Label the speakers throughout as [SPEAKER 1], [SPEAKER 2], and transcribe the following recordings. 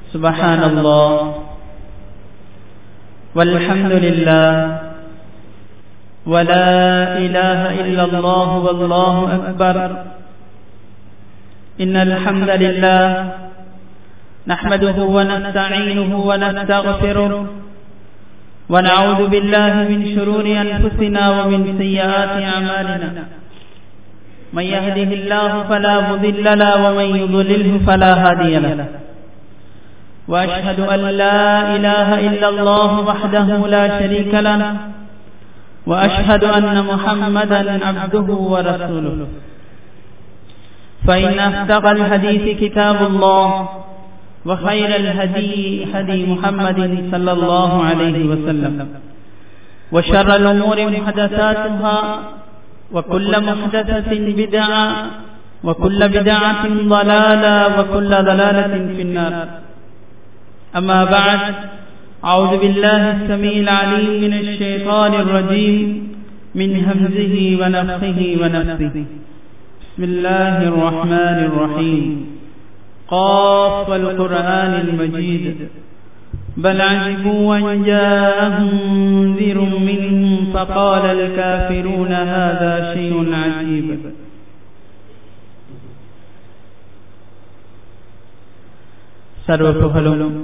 [SPEAKER 1] سبحان الله والحمد لله ولا إله إلا الله والله أكبر إن الحمد لله نحمده ونستعينه ونستغفره ونعوذ بالله من شرور أنفسنا ومن سيئات أعمالنا من يهده الله فلا مضل له ومن يضلله فلا هادي له وأشهد أن لا إله إلا الله وحده لا شريك له وأشهد أن محمدا عبده ورسوله فإن أصدق الحديث كتاب الله وخير الهدي هدي محمد صلى الله عليه وسلم وشر الأمور محدثاتها وكل محدثة بدعة وكل بدعة ضلالة وكل ضلالة في النار أما بعد أعوذ بالله السميع العليم من الشيطان الرجيم من همزه ونفخه ونفسه بسم الله الرحمن الرحيم قاف القرآن المجيد بل عجبوا أن جاءهم منذر منهم فقال الكافرون هذا شيء عجيب சர்வ புகழும்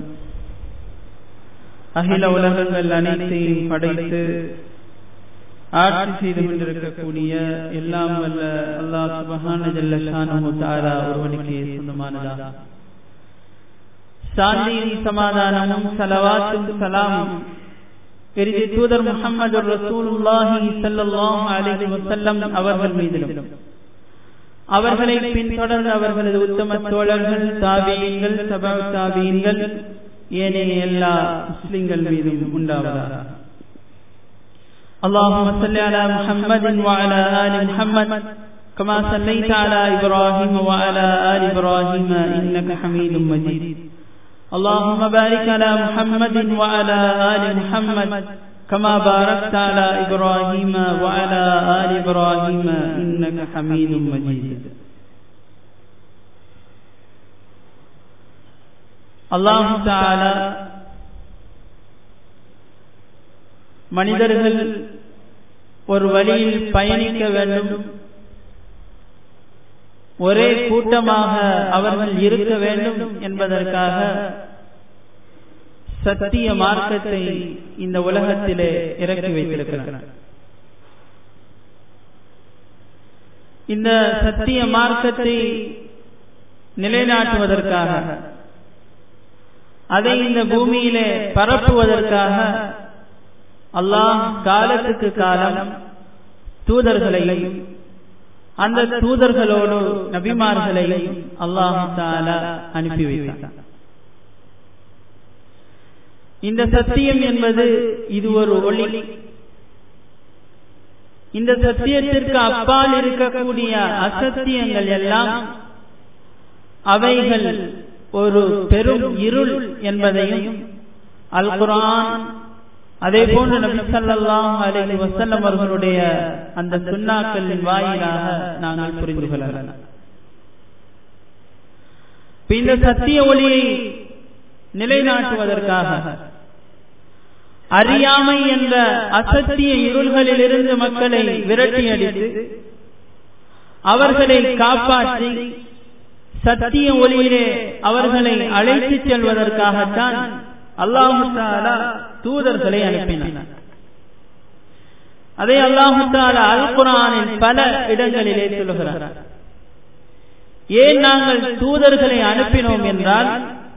[SPEAKER 1] அகில உலகங்கள் அனைத்தையும் படைத்து ஆட்சி செய்து கொண்டிருக்கக்கூடிய எல்லாம் வல்ல அல்லாஹ் சுபஹான ஜல்ல ஷானஹு தஆலா ஒருவனுக்கே சொந்தமானதா சாந்தியும் சமாதானமும் சலவாத்தும் சலாமும் இறுதி தூதர் முகமது ரசூலுல்லாஹி ஸல்லல்லாஹு அலைஹி வஸல்லம் அவர்கள் மீதிலும் அவர்களை பின்தொடர்ந்து அவர்களது உத்தம தோழர்கள் தாபியங்கள் சபா தாபியங்கள் ஏனைய எல்லா முஸ்லிம்கள் மீதும் உண்டாவதாக اللهم صل على محمد وعلى آل محمد كما صليت على إبراهيم وعلى آل إبراهيم إنك حميد مجيد اللهم بارك على محمد وعلى آل محمد كما باركت على إبراهيم وعلى آل إبراهيم إنك حميد مجيد الله تعالى மனிதர்கள் ஒரு வழியில் பயணிக்க வேண்டும் ஒரே கூட்டமாக அவர்கள் இருக்க வேண்டும் என்பதற்காக சத்திய மார்க்கத்தை இந்த உலகத்திலே இறக்கி வைத்திருக்கிறார் இந்த சத்திய மார்க்கத்தை நிலைநாட்டுவதற்காக அதை இந்த பூமியிலே பரப்புவதற்காக அல்லாஹ் காலத்துக்கு காலம் தூதர்களையும் அந்த தூதர்களோடு நபிமார்களையும் அல்லாஹ் தாலா அனுப்பி வைத்தார் இந்த சத்தியம் என்பது இது ஒரு ஒளி இந்த சத்தியத்திற்கு அப்பால் இருக்கக்கூடிய அசத்தியங்கள் எல்லாம் அவைகள் ஒரு பெரும் இருள் என்பதையும் அல் குரான் அதே போன்று நபி ஸல்லல்லாஹு அலைஹி வஸல்லம் அவர்களுடைய அந்த சுன்னாக்களின் வாயிலாக நாங்கள் புரிந்து கொள்ளலாம் இந்த சத்திய ஒளியை நிலைநாட்டுவதற்காக அறியாமை என்ற அசத்திய இருள்களில் இருந்து மக்களை விரட்டி அடித்து அவர்களை காப்பாற்றி சத்திய ஒளியிலே அவர்களை அழைத்துச் செல்வதற்காகத்தான் அல்லாஹு தாலா தூதர்களை அனுப்பினார் அதை அல்லாஹு தாலா அல் குரானில் பல இடங்களிலே சொல்லுகிறார் ஏன் நாங்கள் தூதர்களை அனுப்பினோம் என்றால்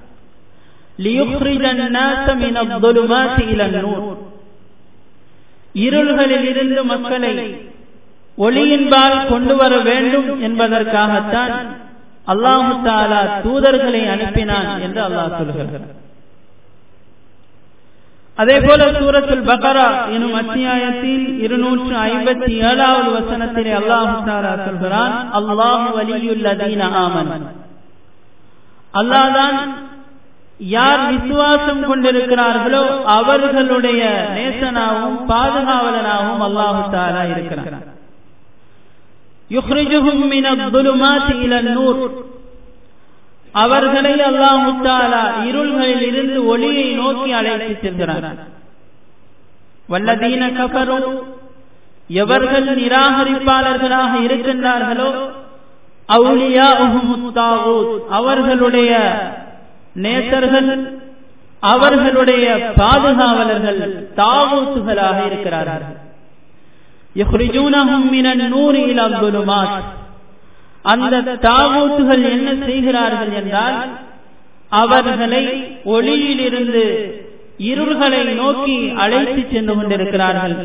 [SPEAKER 1] இருள்களில் இருந்து மக்களை ஒளியின்பால் கொண்டு வர வேண்டும் என்பதற்காகத்தான் அல்லாஹு தாலா தூதர்களை அனுப்பினான் என்று அல்லாஹ் சொல்கிறார் அதே போல சூரத்துல் பகரா எனும் அத்தியாயத்தில் இருநூற்று ஐம்பத்தி ஏழாவது வசனத்திலே அல்லாஹு தாலா சொல்கிறான் அல்லாஹு வலியுள்ளதீன ஆமன் அல்லாஹ்தான் யார் விசுவாசம் கொண்டிருக்கிறார்களோ அவர்களுடைய நேசனாகவும் பாதுகாவலனாகவும் அல்லாஹு தாலா இருக்கிறார் யுஹ்ரிஜுஹும் மின الظُّلُمَاتِ إِلَى النُّورِ அவர்களை அல்லாஹு தாலா இருள்களில் இருந்து ஒளியை நோக்கி அழைத்து செல்கிறார் வல்லதீன கபரும் எவர்கள் நிராகரிப்பாளர்களாக இருக்கின்றார்களோ அவுலியா அவர்களுடைய நேசர்கள் அவர்களுடைய பாதுகாவலர்கள் தாவூத்துகளாக இருக்கிறார்கள் அந்த தாவூத்துகள் என்ன செய்கிறார்கள் என்றால் அவர்களை ஒளியிலிருந்து இருள்களை நோக்கி அழைத்து சென்று கொண்டிருக்கிறார்கள்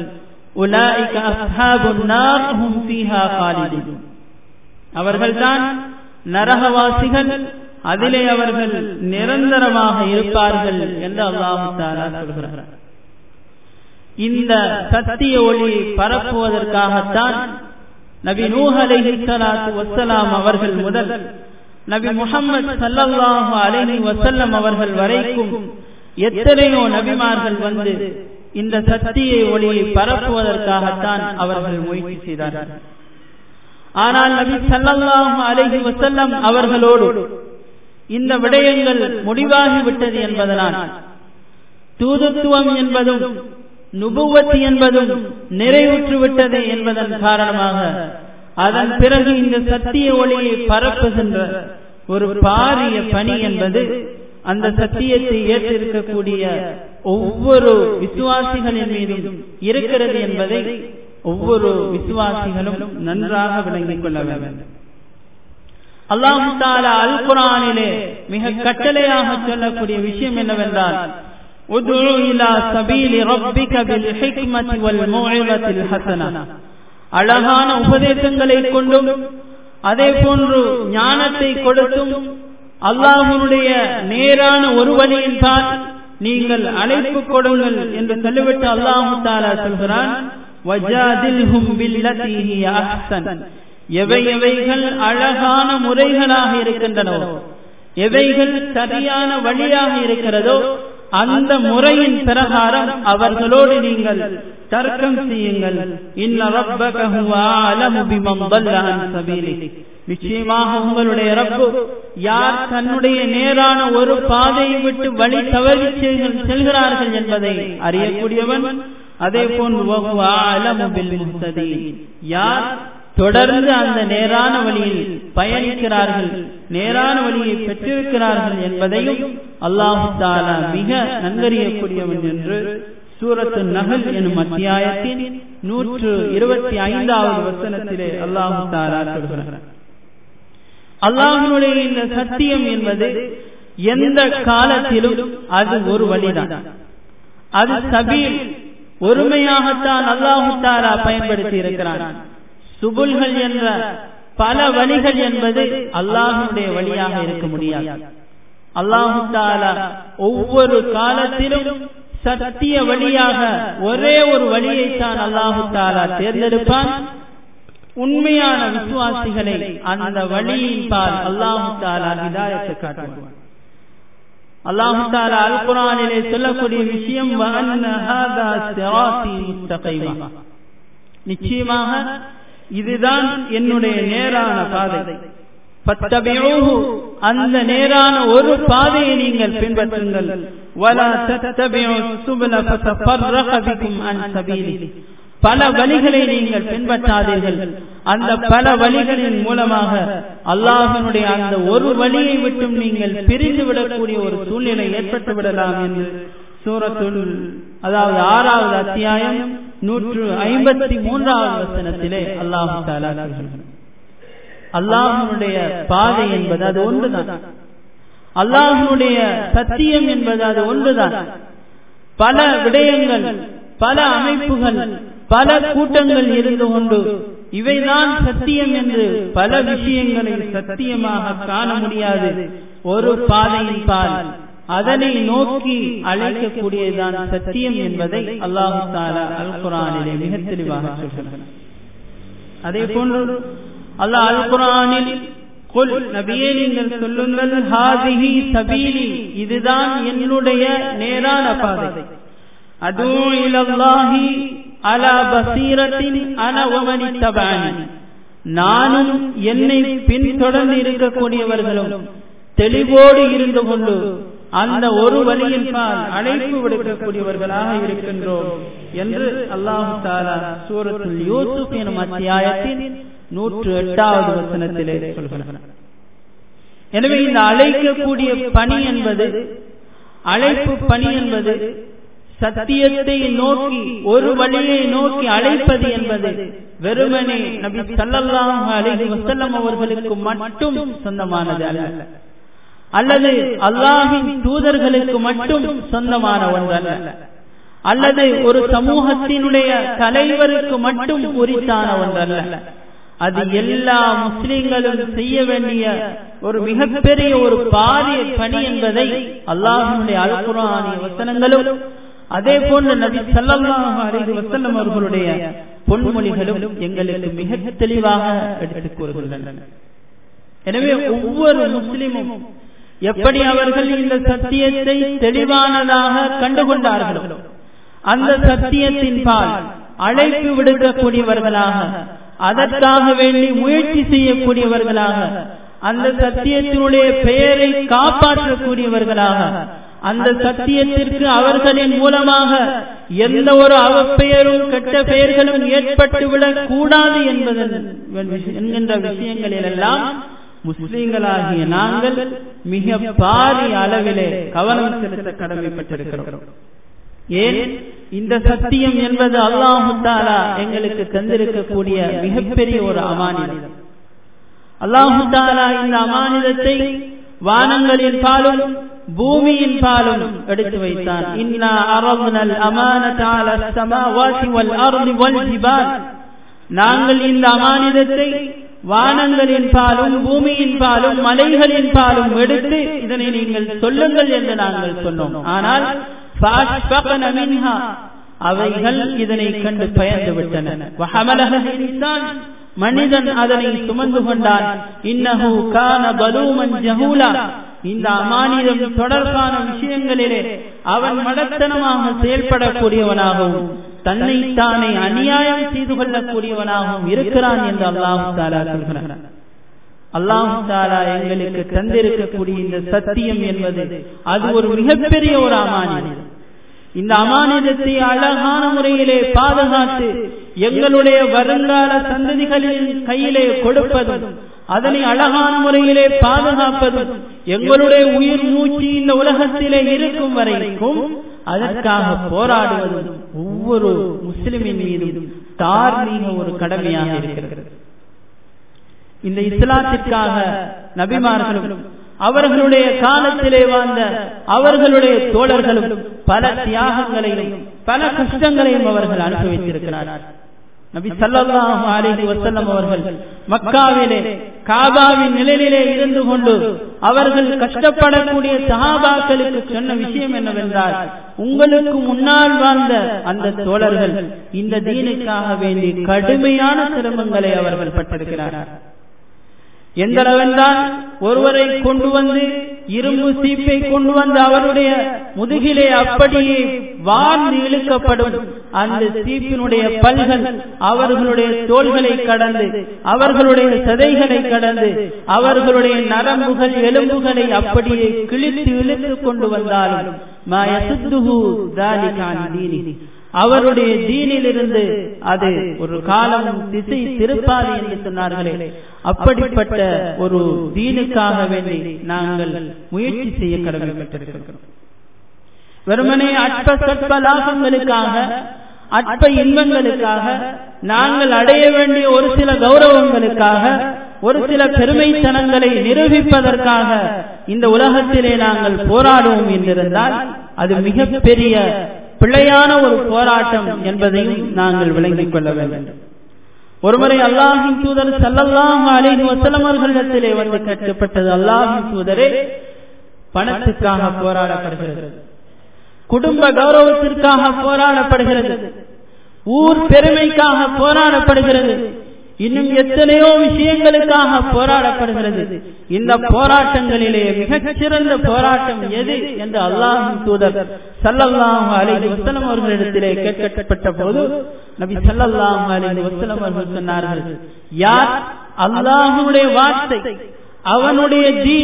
[SPEAKER 1] அவர்கள்தான் நரகவாசிகள் அதிலே அவர்கள் நிரந்தரமாக இருப்பார்கள் என்று அல்லாஹு சொல்கிறார் இந்த சத்திய ஒளி பரப்புவதற்காகத்தான் நபி நூஹ் அலைஹி ஸலாத்து வஸ்ஸலாம் அவர்கள் முதல் நபி முஹம்மது ஸல்லல்லாஹு அலைஹி வஸல்லம் அவர்கள் வரைக்கும் எத்தனையோ நபிமார்கள் வந்து இந்த சத்திய ஒளியை பரப்புவதற்காகத்தான் அவர்கள் முயற்சி செய்தார்கள் ஆனால் நபி ஸல்லல்லாஹு அலைஹி வஸல்லம் அவர்களோடு இந்த விடயங்கள் முடிவாகிவிட்டது என்பதனால் தூதுத்துவம் என்பதும் நுபுவத் என்பதும் நிறைவுற்று விட்டது என்பதன் காரணமாக அதன் பிறகு இந்த சத்திய ஒளியை பரப்புகின்ற ஒரு பாரிய பணி என்பது அந்த சத்தியத்தை ஏற்றிருக்கக்கூடிய ஒவ்வொரு விசுவாசிகளின் மீதும் இருக்கிறது என்பதை ஒவ்வொரு விசுவாசிகளும் நன்றாக விளங்கிக் கொள்ள வேண்டும் அல்லாஹு தாலா அல் குரானிலே மிக கட்டளையாக சொல்லக்கூடிய விஷயம் என்னவென்றால் ادعو الى سبيل ربك بالحكمه والموعظه الحسنه அழகான உபதேசங்களை கொண்டும் அதே போன்று ஞானத்தை கொடுத்தும் அல்லாஹனுடைய நேரான ஒரு வழியின்பால் நீங்கள் அழைப்பு கொடுங்கள் என்று சொல்லிவிட்டு அல்லாஹு தாலா சொல்கிறான் எவை எவைகள் அழகான முறைகளாக இருக்கின்றனவோ எவைகள் சரியான வழியாக இருக்கிறதோ அந்த முறையின் பிரகாரம் அவர்களோடு நீங்கள் தர்க்கம் செய்யுங்கள் நிச்சயமாக உங்களுடைய ரப்பு யார் தன்னுடைய நேரான ஒரு பாதையை விட்டு வழி தவறி செல்கிறார்கள் என்பதை அறியக்கூடியவன் அதே போன்று யார் தொடர்ந்து அந்த நேரான வழியில் பயணிக்கிறார்கள் நேரான வழியை பெற்றிருக்கிறார்கள் என்பதையும் அல்லாஹு தாலா மிக நன்கறியக்கூடியவன் என்று சூரத்து நகல் எனும் அத்தியாயத்தின் நூற்று இருபத்தி ஐந்தாவது வசனத்திலே அல்லாஹு தாலா சொல்கிறார் அல்லாஹனுடைய இந்த சத்தியம் என்பது எந்த காலத்திலும் அது ஒரு வழிதான் அது சபீல் ஒருமையாகத்தான் அல்லாஹு தாலா பயன்படுத்தி இருக்கிறான் சுபுல்கள் என்ற பல வழிகள் என்பது அல்லாஹுடைய வழியாக இருக்க முடியாது அல்லாஹு தாலா ஒவ்வொரு காலத்திலும் சத்திய வழியாக ஒரே ஒரு வழியைத்தான் அல்லாஹு தாலா தேர்ந்தெடுப்பான் உண்மையான விசுவாசிகளை அந்த வழியின் பால் அல்லாஹு தாலா ஹிதாயத்தை காட்டுவான் அல்லாஹு தாலா அல் குரானிலே சொல்லக்கூடிய விஷயம் நிச்சயமாக இதுதான் என்னுடைய நேரான பாதை அந்த நேரான ஒரு பாதையை நீங்கள் பின்பற்றுங்கள் பல வழிகளை நீங்கள் பின்பற்றாதீர்கள் அந்த பல வழிகளின் மூலமாக அல்லாஹனுடைய அந்த ஒரு வழியை விட்டும் நீங்கள் பிரிந்து விடக்கூடிய ஒரு சூழ்நிலை ஏற்பட்டு விடலாம் என்று சூரத்துள் அதாவது ஆறாவது அத்தியாயம் நூற்று ஐம்பத்தி மூன்றாவது வசனத்திலே அல்லாஹு தாலா அல்லாஹனுடைய பாதை என்பது அது ஒன்றுதான் அல்லாஹனுடைய சத்தியம் என்பது அது ஒன்றுதான் பல விடயங்கள் பல அமைப்புகள் பல கூட்டங்கள் இருந்து கொண்டு இவைதான் சத்தியம் என்று பல விஷயங்களை சத்தியமாக காண முடியாது ஒரு பாதையின் பால் அதனை நோக்கி அழைக்கக்கூடியதுதான் சத்தியம் என்பதை அல்லாஹு தாலா அல் குரானிலே மிக தெளிவாக சொல்கிறார் அதே போன்று அல்லாஹ் அல் குரானில் கொல் நபியே நீங்கள் சொல்லுங்கள் ஹாதிஹி சபீலி இதுதான் என்னுடைய நேரான பாதை அதூ இலல்லாஹி அலா பசீரத்தின் அனவமனி தபானி நானும் என்னை பின்தொடர்ந்து இருக்கக்கூடியவர்களும் தெளிவோடு இருந்து கொண்டு அந்த ஒரு வழியின் பால் அழைப்பு விடுக்கக்கூடியவர்களாக இருக்கின்றோம் என்று அல்லாஹு தாலா சூரத்துல் யூசுப் எனும் அத்தியாயத்தின் நூற்று எட்டாவது வசனத்திலே சொல்கிறார் எனவே இந்த அழைக்கக்கூடிய பணி என்பது அழைப்பு பணி என்பது சத்தியத்தை நோக்கி ஒரு வழியை நோக்கி அழைப்பது என்பது வெறுமனே நபி சல்லல்லாஹு அலைஹி வஸல்லம் அவர்களுக்கு மட்டும் சொந்தமானது அல்ல அல்லது அல்லாஹின் தூதர்களுக்கு மட்டும் சொந்தமான ஒன்றல்ல அல்லது ஒரு சமூகத்தினுடைய தலைவருக்கு மட்டும் உரித்தான ஒன்றல்ல அது எல்லா முஸ்லிம்களும் செய்ய வேண்டிய ஒரு மிகப்பெரிய ஒரு பாரிய பணி என்பதை அல்லாஹனுடைய அல்குரானிய வசனங்களும் அதே போன்ற நபி சல்லாஹ் அலைஹி வசல்லம் அவர்களுடைய பொன்மொழிகளும் எங்களுக்கு மிக தெளிவாக எடுத்துக் கூறுகின்றன எனவே ஒவ்வொரு முஸ்லிமும் எப்படி அவர்கள் இந்த சத்தியத்தை தெளிவானதாக கண்டுகொண்டார்களோ அந்த சத்தியத்தின் பால் அழைப்பு விடுக்கக்கூடியவர்களாக அதற்காக வேண்டி முயற்சி செய்யக்கூடியவர்களாக அந்த சத்தியத்தினுடைய பெயரை காப்பாற்றக்கூடியவர்களாக அந்த சத்தியத்திற்கு அவர்களின் மூலமாக எந்த ஒரு அவப்பெயரும் கெட்ட பெயர்களும் ஏற்பட்டுவிடக் கூடாது என்பதன் என்கின்ற விஷயங்களில் எல்லாம் முஸ்லிம்களாகிய நாங்கள் மிக பாரிய அளவிலே கவனம் செலுத்த கடமைப்பட்டிருக்கிறோம் ஏன் இந்த சத்தியம் என்பது அல்லாஹு தாலா எங்களுக்கு தந்திருக்கக்கூடிய மிகப்பெரிய ஒரு அமானிதம் அல்லாஹு தாலா இந்த அமானிதத்தை வானங்களின் பாலும் பூமியின் பாலும் எடுத்து வைத்தான் இன்னா அரபுனல் அமானதால சமாவாசி வல் அருளி வல் ஜிபால் நாங்கள் இந்த அமானிதத்தை வானங்களின் பாலும் பூமியின் பாலும் மலைகளின் பாலும் எடுத்து இதனை நீங்கள் சொல்லுங்கள் என்று நாங்கள் சொன்னோம் ஆனால் அவைகள் இதனை கண்டு பயந்து விட்டன மனிதன் அதனை சுமந்து கொண்டான் இன்னஹு கான பலூமன் ஜஹூலா இந்த அமானிதம் தொடர்பான விஷயங்களிலே அவன் மடத்தனமாக செயல்படக்கூடியவனாகவும் தன்னை தானே அநியாயம் செய்து கொள்ளக்கூடியவனாகவும் இருக்கிறான் என்று அல்லாஹு தாலா சொல்கிறான் அல்லாஹு தாலா எங்களுக்கு தந்திருக்கக்கூடிய இந்த சத்தியம் என்பது அது ஒரு மிகப்பெரிய ஒரு அமானிதம் இந்த அமானிதத்தை அழகான முறையிலே பாதுகாத்து எங்களுடைய வருங்கால சந்ததிகளின் கையிலே கொடுப்பதும் அதனை அழகான முறையிலே பாதுகாப்பதும் எங்களுடைய உயிர் மூச்சு இந்த உலகத்திலே இருக்கும் வரைக்கும் அதற்காக போராடுவதும் ஒவ்வொரு முஸ்லிமின் மீதும் தார்மீக ஒரு கடமையாக இருக்கிறது இந்த இஸ்லாத்திற்காக நபிமார்களும் அவர்களுடைய காலத்திலே வாழ்ந்த அவர்களுடைய தோழர்களும் பல தியாகங்களையும் பல கஷ்டங்களையும் அவர்கள் அனுபவித்திருக்கிறார்கள் நபி சல்லாஹு அலிஹி வசல்லம் அவர்கள் மக்காவிலே காபாவின் நிலையிலே இருந்து கொண்டு அவர்கள் கஷ்டப்படக்கூடிய சஹாபாக்களுக்கு சொன்ன விஷயம் என்னவென்றால் உங்களுக்கு முன்னால் வாழ்ந்த அந்த தோழர்கள் இந்த தீனுக்காக வேண்டி கடுமையான சிரமங்களை அவர்கள் பட்டிருக்கிறார்கள் எந்த அளவென்றால் ஒருவரை கொண்டு வந்து இரும்பு சீப்பை கொண்டு வந்து அவருடைய முதுகிலே அப்படியே வாழ்ந்து இழுக்கப்படும் அந்த சீப்பினுடைய பல்கள் அவர்களுடைய தோள்களை கடந்து அவர்களுடைய சதைகளை கடந்து அவர்களுடைய நரம்புகள் எலும்புகளை அப்படியே கிழித்து இழுத்து கொண்டு வந்தாலும் அவருடைய தீனிலிருந்து அது ஒரு காலம் திசை திருப்பாது என்று சொன்னார்களே அப்படிப்பட்ட ஒரு தீனுக்காக வேண்டி நாங்கள் முயற்சி செய்ய கடமைப்பட்டிருக்கிறோம் வெறுமனே அற்ப சற்ப லாபங்களுக்காக அற்ப இன்பங்களுக்காக நாங்கள் அடைய வேண்டிய ஒரு சில கௌரவங்களுக்காக ஒரு சில பெருமைத்தனங்களை நிரூபிப்பதற்காக இந்த உலகத்திலே நாங்கள் போராடுவோம் என்றிருந்தால் அது மிகப்பெரிய பிழையான ஒரு போராட்டம் என்பதையும் நாங்கள் விளங்கிக் கொள்ள வேண்டும் ஒருமுறை அல்லாஹின் தூதர் சல்லல்லாஹு அலைஹி வஸல்லம் அவர்களிடத்திலே வந்து கேட்கப்பட்டது அல்லாஹின் தூதரே பணத்துக்காக போராடப்படுகிறது குடும்ப கௌரவத்திற்காக போராடப்படுகிறது ஊர் பெருமைக்காக போராடப்படுகிறது இன்னும் எத்தனையோ விஷயங்களுக்காக போராடப்படுகிறது இந்த போராட்டங்களிலே மிகச்சிறந்த போராட்டம் எது என்று அல்லாஹின் தூதர் சல்லல்லாஹு அலைஹி வஸல்லம் அவர்களிடத்திலே கேட்கப்பட்ட போது நபி சல்லல்லாஹு அலைஹி வஸல்லம் அவர்கள் சொன்னார்கள் யார் அல்லாஹ்வுடைய வார்த்தை அவனுடைய தீன்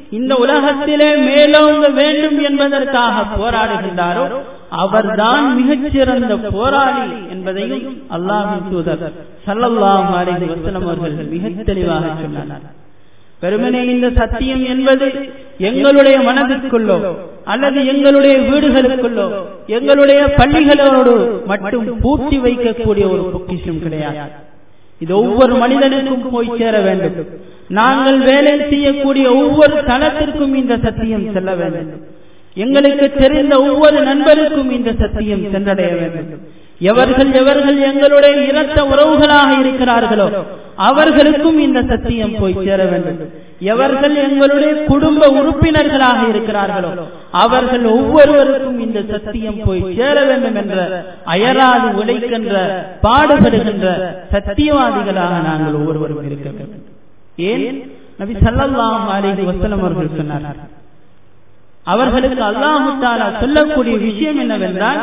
[SPEAKER 1] இந்த உலகத்திலே மேலோங்க வேண்டும் என்பதற்காக போராடுகின்றாரோ அவர்தான் மிகச்சிறந்த போராளி என்பதையும் அல்லாஹின் தூதர் சல்லல்லாஹு அலைஹி வஸல்லம் அவர்கள் மிக தெளிவாக சொன்னார் வெறுமனே இந்த சத்தியம் என்பது எங்களுடைய மனதிற்குள்ளோ அல்லது எங்களுடைய வீடுகளுக்குள்ளோ எங்களுடைய பள்ளிகளோடு மட்டும் பூட்டி வைக்கக்கூடிய ஒரு பொக்கிஷம் கிடையாது இது ஒவ்வொரு மனிதனுக்கும் போய் சேர வேண்டும் நாங்கள் வேலை செய்யக்கூடிய ஒவ்வொரு தளத்திற்கும் இந்த சத்தியம் செல்ல வேண்டும் எங்களுக்கு தெரிந்த ஒவ்வொரு நண்பருக்கும் இந்த சத்தியம் சென்றடைய வேண்டும் எவர்கள் எவர்கள் எங்களுடைய இரத்த உறவுகளாக இருக்கிறார்களோ அவர்களுக்கும் இந்த சத்தியம் போய் சேர வேண்டும் எவர்கள் எங்களுடைய குடும்ப உறுப்பினர்களாக இருக்கிறார்களோ அவர்கள் ஒவ்வொருவருக்கும் இந்த சத்தியம் போய் சேர வேண்டும் என்ற அயராது உழைக்கின்ற பாடுபடுகின்ற சத்தியவாதிகளாக நாங்கள் ஒவ்வொருவரும் இருக்க வேண்டும் ஏன் நபி சல்லாஹ் அலிஹி வசலம் அவர்கள் சொன்னார்கள் அவர்களுக்கு அல்லாஹு தாலா சொல்லக்கூடிய விஷயம் என்னவென்றால்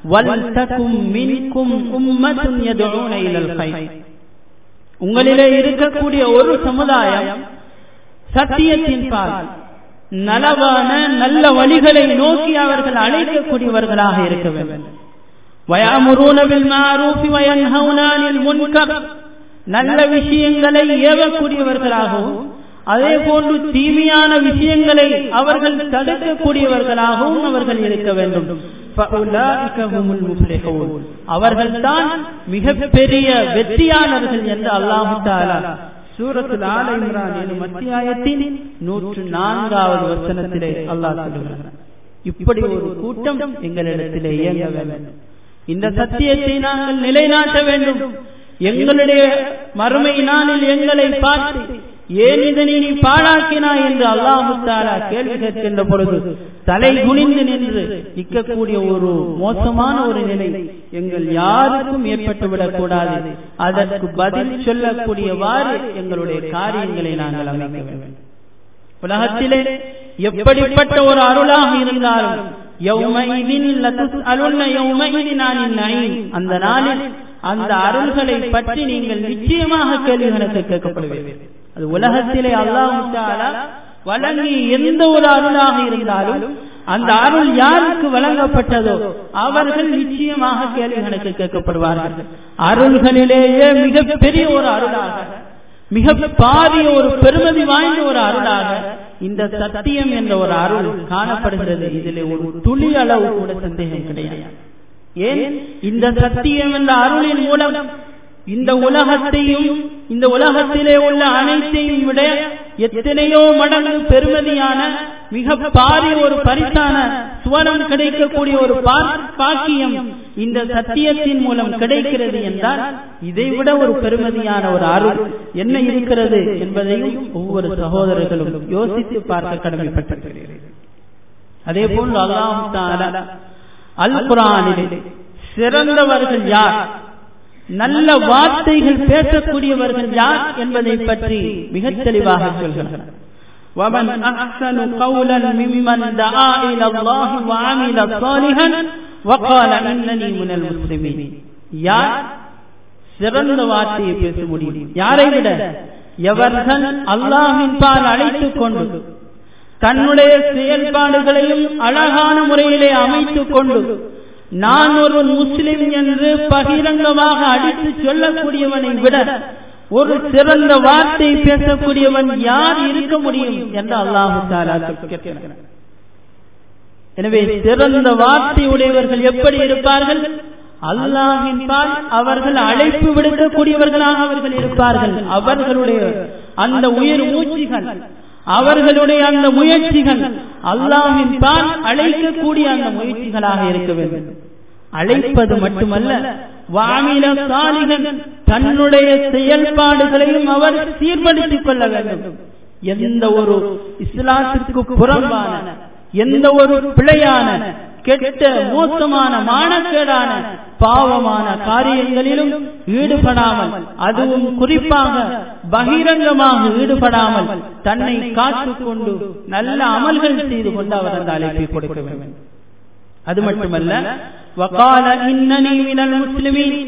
[SPEAKER 1] உங்களிலே இருக்கக்கூடிய ஒரு சமுதாயம் சத்தியத்தின் பால் நலவான நல்ல வழிகளை நோக்கி அவர்கள் அழைக்கக்கூடியவர்களாக இருக்க வேண்டும் நல்ல விஷயங்களை ஏவக்கூடியவர்களாகவும் அதே போன்று தீமையான விஷயங்களை அவர்கள் தடுக்கக்கூடியவர்களாகவும் அவர்கள் இருக்க வேண்டும் அவர்கள் தான் மிக பெரிய வெற்றியாளர்கள் என்று அல்லாஹு தாலா சூரத்தில் ஆல இம்ரான் எனும் அத்தியாயத்தின் நூற்று நான்காவது வசனத்திலே அல்லாஹ் சொல்லுகிறார் இப்படி ஒரு கூட்டம் எங்களிடத்திலே இயங்க வேண்டும் இந்த சத்தியத்தை நாங்கள் நிலைநாட்ட வேண்டும் எங்களுடைய மறுமை நாளில் எங்களை பார்த்து ஏன் இதனை நீ பாழாக்கினாய் என்று அல்லாஹு தாலா கேள்வி கேட்கின்ற பொழுது தலை குனிந்து நின்று நிற்கக்கூடிய ஒரு மோசமான ஒரு நிலை எங்கள் யாருக்கும் ஏற்பட்டுவிடக் கூடாது அதற்கு பதில் சொல்லக்கூடியவாறு எங்களுடைய காரியங்களை நாங்கள் அமைக்க வேண்டும் உலகத்திலே எப்படிப்பட்ட ஒரு அருளாக இருந்தாலும் அந்த நாளில் அந்த அருள்களை பற்றி நீங்கள் நிச்சயமாக கேள்விகளுக்கு கேட்கப்படுவீர்கள் அது உலகத்திலே அல்லாஹ் வழங்கி எந்த ஒரு அருளாக இருந்தாலும் அந்த அருள் யாருக்கு வழங்கப்பட்டதோ அவர்கள் நிச்சயமாக கேள்விகளுக்கு கேட்கப்படுவார்கள் அருள்களிலேயே மிக பெரிய ஒரு அருளாக மிக பாரிய ஒரு பெருமதி வாய்ந்த ஒரு அருளாக இந்த சத்தியம் என்ற ஒரு அருள் காணப்படுகிறது இதிலே ஒரு துளி அளவு கூட சந்தேகம் கிடையாது ஏன் இந்த சத்தியம் என்ற அருளின் மூலம் இந்த உலகத்தையும் இந்த உலகத்திலே உள்ள அனைத்தையும் விட எத்தனையோ மடங்கு பெருமதியான மிக பாரிய ஒரு பரிசான சுவனம் கிடைக்கக்கூடிய ஒரு பாக்கியம் இந்த சத்தியத்தின் மூலம் கிடைக்கிறது என்றால் இதைவிட ஒரு பெருமதியான ஒரு அருள் என்ன இருக்கிறது என்பதையும் ஒவ்வொரு சகோதரர்களும் யோசித்து பார்க்க கடமைப்பட்டிருக்கிறீர்கள் அதே போன்று அல்லாஹு அல் குரானிலே சிறந்தவர்கள் யார் நல்ல வார்த்தைகள் பேசக்கூடியவர்கள் யார் என்பதை பற்றி மிக தெளிவாக சொல்கிறார் ومن أحسن قولا ممن دعا إلى الله وعمل صالحا وقال إنني من المسلمين யார் சிறந்த வார்த்தையை பேச முடியும் யாரை விட எவர்கள் அல்லாஹின் பால் அழைத்துக் கொண்டு தன்னுடைய செயல்பாடுகளையும் அழகான முறையிலே அமைத்துக் கொண்டு நான் ஒரு முஸ்லிம் என்று பகிரங்கமாக அடித்து சொல்லக்கூடியவனை விட ஒரு சிறந்த வார்த்தை பேசக்கூடியவன் யார் இருக்க முடியும் என்று அல்லாஹு கேட்கிறார் எனவே சிறந்த வார்த்தை உடையவர்கள் எப்படி இருப்பார்கள் அல்லாஹின் பால் அவர்கள் அழைப்பு விடுக்கக்கூடியவர்களாக அவர்கள் இருப்பார்கள் அவர்களுடைய அந்த உயிர் மூச்சுகள் அவர்களுடைய அந்த முயற்சிகள் அல்லாஹின் பால் அழைக்கக்கூடிய அந்த முயற்சிகளாக இருக்க வேண்டும் அழைப்பது மட்டுமல்ல வாமில சாலிகன் தன்னுடைய செயல்பாடுகளையும் அவர் சீர்படுத்திக் கொள்ள வேண்டும் எந்த ஒரு இஸ்லாத்திற்கு புறம்பான எந்த ஒரு பிழையான கெட்ட மோசமான மானக்கேடான பாவமான காரியங்களிலும் ஈடுபடாமல் அதுவும் குறிப்பாக பகிரங்கமாக ஈடுபடாமல் தன்னை காத்துக் கொண்டு நல்ல அமல்கள் செய்து கொண்டு அவர் அந்த அழைப்பை கொடுக்க வேண்டும் அது மட்டுமல்ல வகால இன்னனி மினல் முஸ்லிமீன்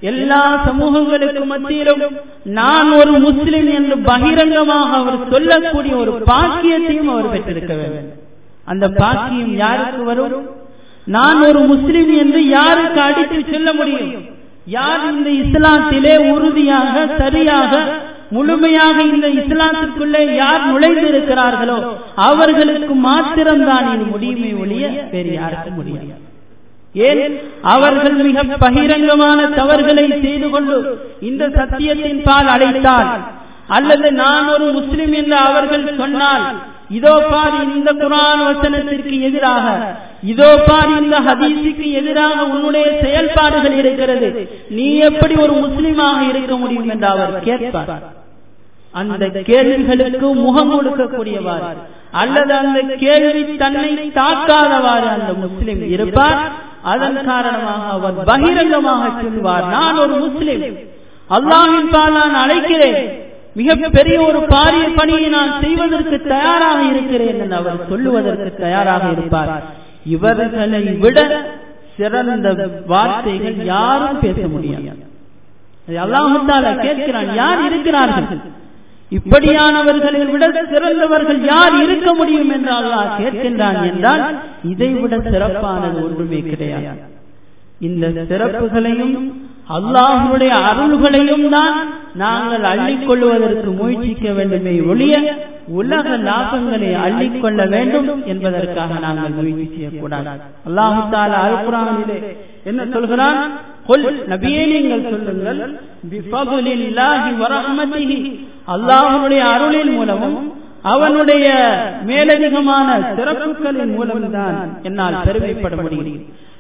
[SPEAKER 1] எல்லா சமூகங்களுக்கு மத்தியிலும் நான் ஒரு முஸ்லிம் என்று பகிரங்கமாக அவர் சொல்லக்கூடிய ஒரு பாக்கியத்தையும் அவர் பெற்றிருக்க வேண்டும் அந்த பாக்கியம் யாருக்கு வரும் நான் ஒரு முஸ்லிம் என்று யாருக்கு அடித்து சொல்ல முடியும் யார் இந்த இஸ்லாத்திலே உறுதியாக சரியாக முழுமையாக இந்த இஸ்லாத்திற்குள்ளே யார் நுழைந்து இருக்கிறார்களோ அவர்களுக்கு மாத்திரம்தான் இது முடியுமே ஒழிய வேறு யாருக்கும் முடியாது ஏன் அவர்கள் மிக பகிரங்கமான தவறுகளை செய்து கொண்டு இந்த சத்தியத்தின் பால் அழைத்தால் அல்லது நான் ஒரு முஸ்லிம் என்று அவர்கள் சொன்னால் இதோ பார் இந்த குரான் வசனத்திற்கு எதிராக இதோ பார் இந்த ஹதீஸுக்கு எதிராக உன்னுடைய செயல்பாடுகள் இருக்கிறது நீ எப்படி ஒரு முஸ்லிமாக இருக்க முடியும் என்று அவர் கேட்பார் அந்த கேள்விகளுக்கு முகம் கொடுக்கக்கூடியவாறு அல்லது அந்த கேள்வி தன்னை தாக்காதவாறு அந்த முஸ்லிம் இருப்பார் அதன் காரணமாக அவர் பகிரங்கமாக சொல்வார் நான் ஒரு முஸ்லிம் அல்லாஹின் பால் நான் அழைக்கிறேன் மிக பெரிய ஒரு பாரிய பணியை நான் செய்வதற்கு தயாராக இருக்கிறேன் என்று அவர் சொல்லுவதற்கு தயாராக இருப்பார் இவர்களை விட சிறந்த வார்த்தைகள் யாரும் பேச முடியாது அல்லாஹால கேட்கிறான் யார் இருக்கிறார்கள் இப்படியானவர்களை விட சிறந்தவர்கள் யார் இருக்க முடியும் என்று அல்லாஹ் கேட்கின்றான் என்றால் இதை விட சிறப்பானது ஒன்றுமே கிடையாது இந்த சிறப்புகளையும் அல்லாஹனுடைய அருள்களையும் தான் நாங்கள் அள்ளிக்கொள்வதற்கு முயற்சிக்க வேண்டுமே ஒழிய உலக லாபங்களை அள்ளிக்கொள்ள வேண்டும் என்பதற்காக நாங்கள் முயற்சி செய்யக்கூடாது அல்லாஹு தாலா அல்குரானிலே என்ன சொல்கிறான் கொல் நபியே நீங்கள் சொல்லுங்கள் அல்லாஹனுடைய அருளின் மூலமும் அவனுடைய மேலதிகமான சிறப்புகளின் மூலம்தான் என்னால் பெருமைப்பட முடியும்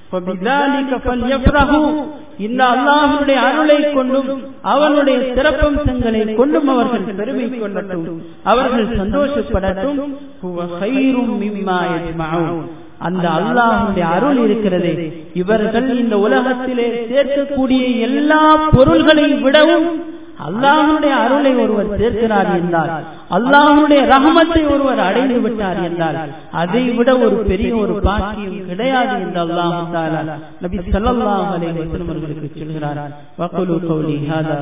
[SPEAKER 1] இந்த அல்லாஹனுடைய அருளை கொண்டும் அவனுடைய சிறப்பம்சங்களை கொண்டும் அவர்கள் பெருமை கொள்ளட்டும் அவர்கள் சந்தோஷப்படட்டும் அந்த அல்லாஹனுடைய அருள் இருக்கிறதே இவர்கள் இந்த உலகத்திலே சேர்க்கக்கூடிய எல்லா பொருள்களை விடவும் அல்லாஹனுடைய அருளை ஒருவர் சேர்க்கிறார் என்றால் அல்லாஹனுடைய ரகமத்தை ஒருவர் அடைந்து விட்டார் என்றால் அதை விட ஒரு பெரிய ஒரு பாக்கியம் கிடையாது என்று அல்லாஹு தாலா நபி ஸல்லல்லாஹு அலைஹி வஸல்லம் அவர்களுக்கு சொல்கிறார் வகுலு கௌலி ஹாதா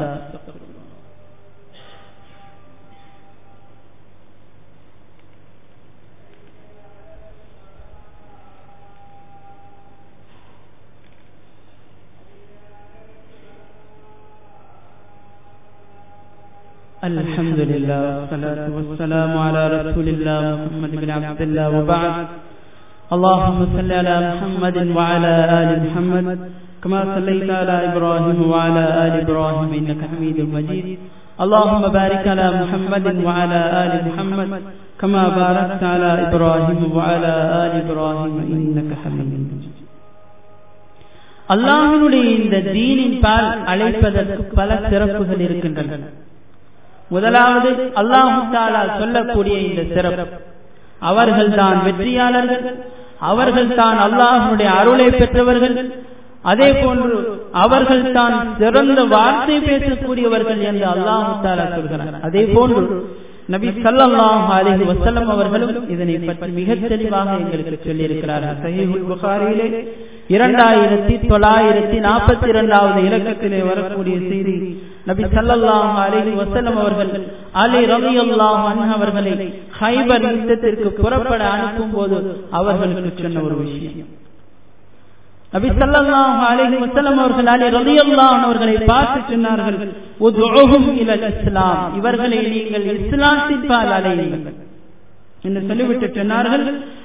[SPEAKER 1] الحمد لله والصلاة والسلام على رسول الله محمد بن عبد الله وبعد اللهم صل على محمد وعلى آل محمد كما صليت على إبراهيم وعلى آل إبراهيم إنك حميد مجيد اللهم بارك على محمد وعلى آل محمد كما باركت على إبراهيم وعلى آل إبراهيم إنك حميد مجيد அல்லாஹினுடைய இந்த தீனின் பால் அழைப்பதற்கு பல சிறப்புகள் இருக்கின்றன முதலாவது அல்லாஹு தாலா சொல்லக்கூடிய இந்த சிறப்பு அவர்கள் தான் வெற்றியாளர்கள் அவர்கள் தான் அல்லாஹனுடைய அருளை பெற்றவர்கள் அதே போன்று அவர்கள் தான் சிறந்த வார்த்தை பேசக்கூடியவர்கள் என்று அல்லாஹு தாலா சொல்கிறார் அதே போன்று நபி சல்லாஹ் அலிஹி வசல்லம் அவர்களும் இதனை பற்றி மிக தெளிவாக எங்களுக்கு சொல்லியிருக்கிறார்கள் சஹீஹுல் புகாரியிலே இரண்டாயிரத்தி தொள்ளாயிரத்தி நாற்பத்தி இரண்டாவது இலக்கத்திலே வரக்கூடிய செய்தி நபி சல்லாஹ் அலி வசல்லம் அவர்கள் அலி ரவி அல்லாஹ் அவர்களை ஹைபர் யுத்தத்திற்கு புறப்பட அனுப்பும் போது அவர்களுக்கு சொன்ன ஒரு விஷயம் நபி சல்லாஹ் அலி வசல்லம் அவர்கள் அலி ரவி அல்லாஹ் அவர்களை பார்த்து சொன்னார்கள் இஸ்லாம் இவர்களை நீங்கள் இஸ்லாத்தின் பால் அலையுங்கள் என்று சொல்லிவிட்டு சொன்னார்கள்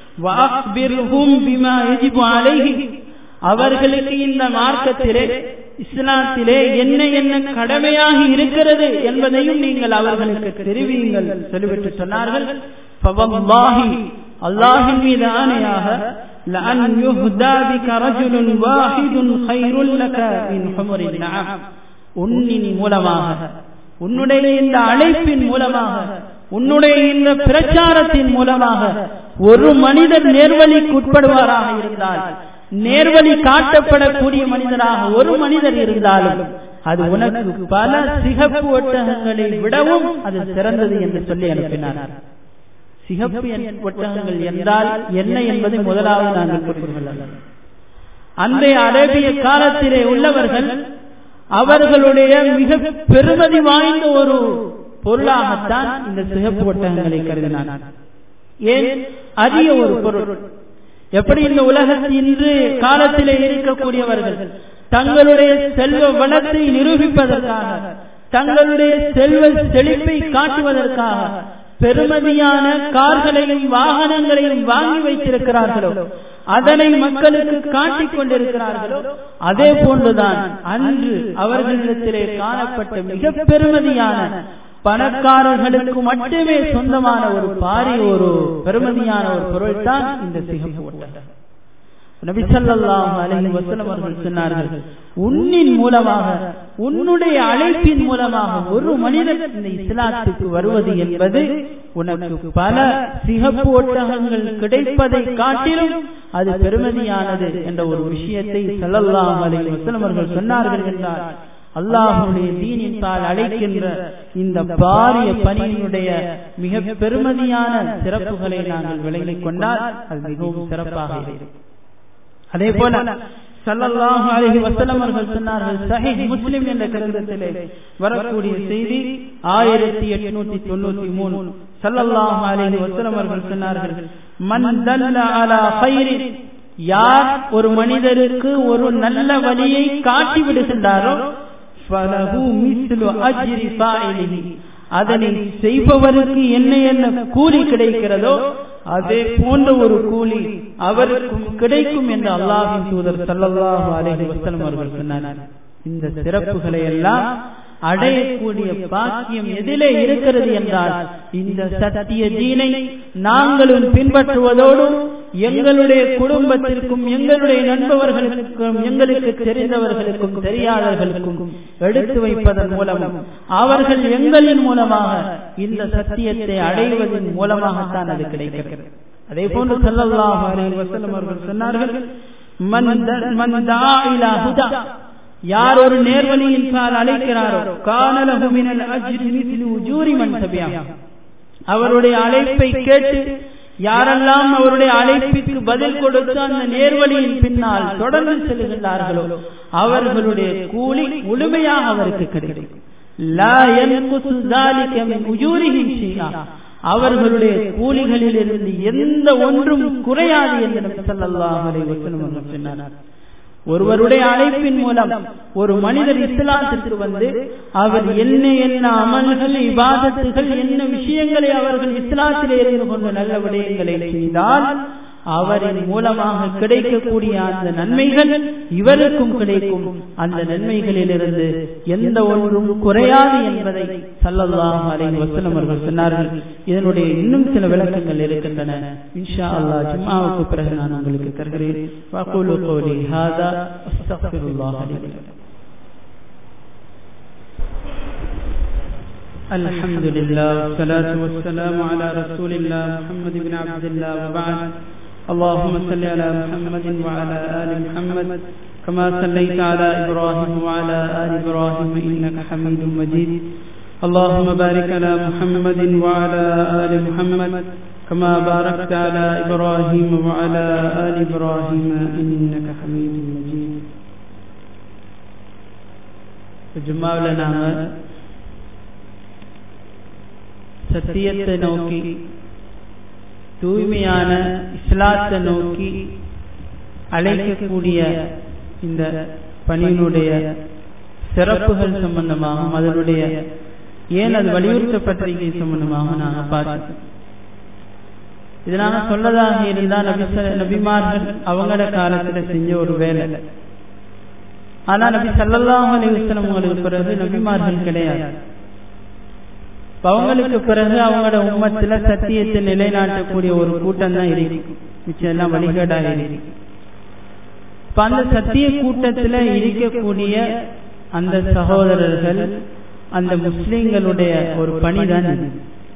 [SPEAKER 1] அவர்களுக்கு இந்த மார்க்கத்திலே இஸ்லாத்திலே என்ன என்ன கடமையாக இருக்கிறது என்பதையும் நீங்கள் அவர்களுக்கு தெரிவியுங்கள் சொல்லிவிட்டு சொன்னார்கள் அல்லாஹின் மீது ஆணையாக لأن يهدى بك رجل واحد خير لك من حمر النعم உன்னின் மூலமாக உன்னுடைய இந்த அழைப்பின் மூலமாக உன்னுடைய இந்த பிரச்சாரத்தின் மூலமாக ஒரு மனிதர் நேர்வழிக்கு உட்படுவாராக இருந்தால் நேர்வழி காட்டப்படக்கூடிய மனிதராக ஒரு மனிதர் இருந்தாலும் அது உனக்கு பல சிகப்பு ஒட்டகங்களை விடவும் அது சிறந்தது என்று சொல்லி அனுப்பினார் சிகப்பு ஒட்டகங்கள் என்றால் என்ன என்பதை முதலாவது நாங்கள் புரிந்து கொள்ளலாம் அந்த அரேபிய காலத்திலே உள்ளவர்கள் அவர்களுடைய மிக பெருமதி வாய்ந்த ஒரு பொருளாகத்தான் இந்த சிகப்பு ஒட்டகங்களை கருதினார் ஏன் அரிய ஒரு பொருள் எப்படி இந்த உலகத்தில் இன்று காலத்திலே இருக்கக்கூடியவர்கள் தங்களுடைய செல்வ வளத்தை நிரூபிப்பதற்காக தங்களுடைய செல்வ செழிப்பை காட்டுவதற்காக பெருமதியான கார்களையும் வாகனங்களையும் வாங்கி வைத்திருக்கிறார்களோ அதனை மக்களுக்கு காட்டிக் கொண்டிருக்கிறார்களோ அதே போன்றுதான் அன்று அவர்களிடத்திலே காணப்பட்ட மிக பெருமதியான பணக்காரர்களுக்கு மட்டுமே சொந்தமான ஒரு பாரி ஒரு பெருமதியான ஒரு பொருள் தான் இந்த சிகப்பு ஒட்டகம் நபிசல்லாஹு அலைஹி வஸல்லம் அவர்கள் சொன்னார்கள் உன்னின் மூலமாக உன்னுடைய அழைப்பின் மூலமாக ஒரு மனிதன் இந்த இஸ்லாத்துக்கு வருவது என்பது உனக்கு பல சிகப்பு ஒட்டகங்கள் கிடைப்பதை காட்டிலும் அது பெருமதியானது என்ற ஒரு விஷயத்தை சல்லல்லாஹு அலைஹி வஸல்லம் அவர்கள் சொன்னார்கள் என்றார் அல்லாஹுடைய தீனின்பால் அழைக்கின்ற இந்த பாரிய பணியினுடைய மிக பெருமதியான சிறப்புகளை நாங்கள் விளங்கிக் கொண்டால் அது மிகவும் சிறப்பாக இருக்கும் அதே போல சல்லல்லாஹு அலைஹி வஸல்லம் அவர்கள் சொன்னார்கள் சஹீஹ் முஸ்லிம் என்ற கிரந்தத்திலே வரக்கூடிய செய்தி ஆயிரத்தி எட்நூத்தி தொண்ணூத்தி மூணு சல்லல்லாஹு அலைஹி வஸல்லம் அவர்கள் சொன்னார்கள் மன் தல்ல அலா ஹைரின் யார் ஒரு மனிதருக்கு ஒரு நல்ல வழியை காட்டி விடுகின்றாரோ ஃபலஹு மிஸ்லு அஜ்ரி ஃபாயிலிஹி அதனை செய்பவருக்கு என்ன என்ன கூலி கிடைக்கிறதோ அதே போன்ற ஒரு கூலி அவருக்கும் கிடைக்கும் என்று அல்லாஹின் தூதர் சல்லல்லாஹு அலைஹி வஸல்லம் அவர்கள் சொன்னார் இந்த சிறப்புகளை எல்லாம் அடையக்கூடிய பாக்கியம் எதிலே இருக்கிறது என்றால் இந்த சத்திய தீனை நாங்களும் பின்பற்றுவதோடு எங்களுடைய குடும்பத்திற்கும் எங்களுடைய நண்பவர்களுக்கும் எங்களுக்கு தெரிந்தவர்களுக்கும் தெரியாதவர்களுக்கும் எடுத்து வைப்பதன் மூலமும் அவர்கள் எங்களின் மூலமாக இந்த சத்தியத்தை அடைவதன் மூலமாகத்தான் அது கிடைக்கிறது அதே போன்று சல்லல்லாஹு அலைஹி வஸல்லம் அவர்கள் சொன்னார்கள் மன் மன் தா இலா ஹுதா யார் ஒரு நேர்வழியின் பால் அழைக்கிறாரோ கானலஹு மினல் அஜ்ரி மிஸ்லு உஜூரி மன் தபியா அவருடைய அழைப்பை கேட்டு யாரெல்லாம் அவருடைய அழைப்பிற்கு பதில் கொடுத்து அந்த நேர்வழியின் பின்னால் தொடர்ந்து செல்கின்றார்களோ அவர்களுடைய கூலி முழுமையாக அவருக்கு கிடைக்கும் அவர்களுடைய கூலிகளில் இருந்து எந்த ஒன்றும் குறையாது என்று சொன்னார் ஒருவருடைய அழைப்பின் மூலம் ஒரு மனிதர் இஸ்லாத்திற்கு வந்து அவர் என்ன என்ன அமல்கள் இபாதத்துகள் என்ன விஷயங்களை அவர்கள் இஸ்லாத்திலே இருந்து கொண்டு நல்ல விடயங்களை செய்தால் அவரின் மூலமாக கிடைக்கக்கூடிய அந்த நன்மைகள் இவருக்கும் கிடைக்கும் அந்த நன்மைகளில் இருந்து எந்த ஒன்றும் குறையாது என்பதை சல்லல்லாஹு அலைஹி வஸல்லம் அவர்கள் சொன்னார்கள் இதனுடைய இன்னும் சில விளக்கங்கள் இருக்கின்றன இன்ஷா அல்லாஹ் ஜும்ஆவுக்கு பிறகு நான் உங்களுக்கு தருகிறேன் வகூலு கௌலி ஹாதா அஸ்தக்ஃபிருல்லாஹ் லி الحمد لله والصلاة والسلام على رسول الله محمد بن عبد الله وبعد اللهم صل على محمد وعلى آل محمد كما صليت على إبراهيم وعلى آل إبراهيم إنك حميد مجيد اللهم بارك على محمد وعلى آل محمد كما باركت على إبراهيم وعلى آل إبراهيم إنك حميد مجيد ஜும்மாவில் நாங்கள் சத்தியத்தை நோக்கி தூய்மையான இஸ்லாத்தை நோக்கி அழைக்கக்கூடிய இந்த பணியினுடைய சிறப்புகள் சம்பந்தமாகவும் அதனுடைய ஏன் அது வலியுறுத்தப்பட்டிருக்கை சம்பந்தமாக நாங்கள் பார்த்தோம் இது நாங்க சொல்லதாக இருந்தா நபி நபிமார்கள் அவங்களோட காலத்துல செஞ்ச ஒரு வேலை ஆனா நபி சல்லல்லாஹு அலைஹி வஸல்லம் உங்களுக்கு பிறகு நபிமார்கள் கிடையாது அவங்களுக்கு பிறகு அவங்களோட உம்மத்துல சத்தியத்தை நிலைநாட்டக்கூடிய ஒரு கூட்டம் தான் இருக்கு மிச்சம் எல்லாம் வழிகேடாக இருக்கு இப்ப அந்த சத்திய கூட்டத்துல இருக்கக்கூடிய அந்த சகோதரர்கள் அந்த முஸ்லிம்களுடைய ஒரு பணிதான் இது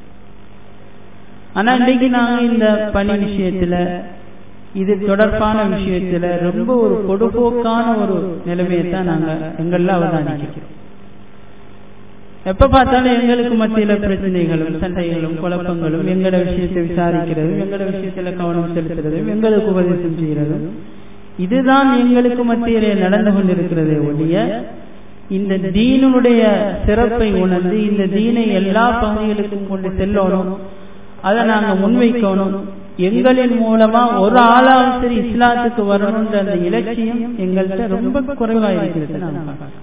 [SPEAKER 1] ஆனா இன்னைக்கு நாங்க இந்த பணி விஷயத்துல இது தொடர்பான விஷயத்துல ரொம்ப ஒரு பொடுபோக்கான ஒரு நிலைமையை தான் நாங்க எங்கெல்லாம் அவதானிக்கிறோம் எப்ப பார்த்தாலும் எங்களுக்கு மத்தியில பிரச்சனைகளும் சண்டைகளும் குழப்பங்களும் எங்களோட விஷயத்தை விசாரிக்கிறதும் எங்களோட விஷயத்துல கவனம் செலுத்துறதும் எங்களுக்கு உபதேசம் செய்யறதும் இதுதான் எங்களுக்கு மத்தியிலே நடந்து கொண்டிருக்கிறதே ஒழிய இந்த தீனுடைய சிறப்பை உணர்ந்து இந்த தீனை எல்லா பகுதிகளுக்கும் கொண்டு செல்லணும் அதை நாங்க முன்வைக்கணும் எங்களின் மூலமா ஒரு ஆளாவது சரி இஸ்லாத்துக்கு வரணுன்ற அந்த இலட்சியம் எங்கள்கிட்ட ரொம்ப குறைவா இருக்கிறது நான் பார்க்கிறேன்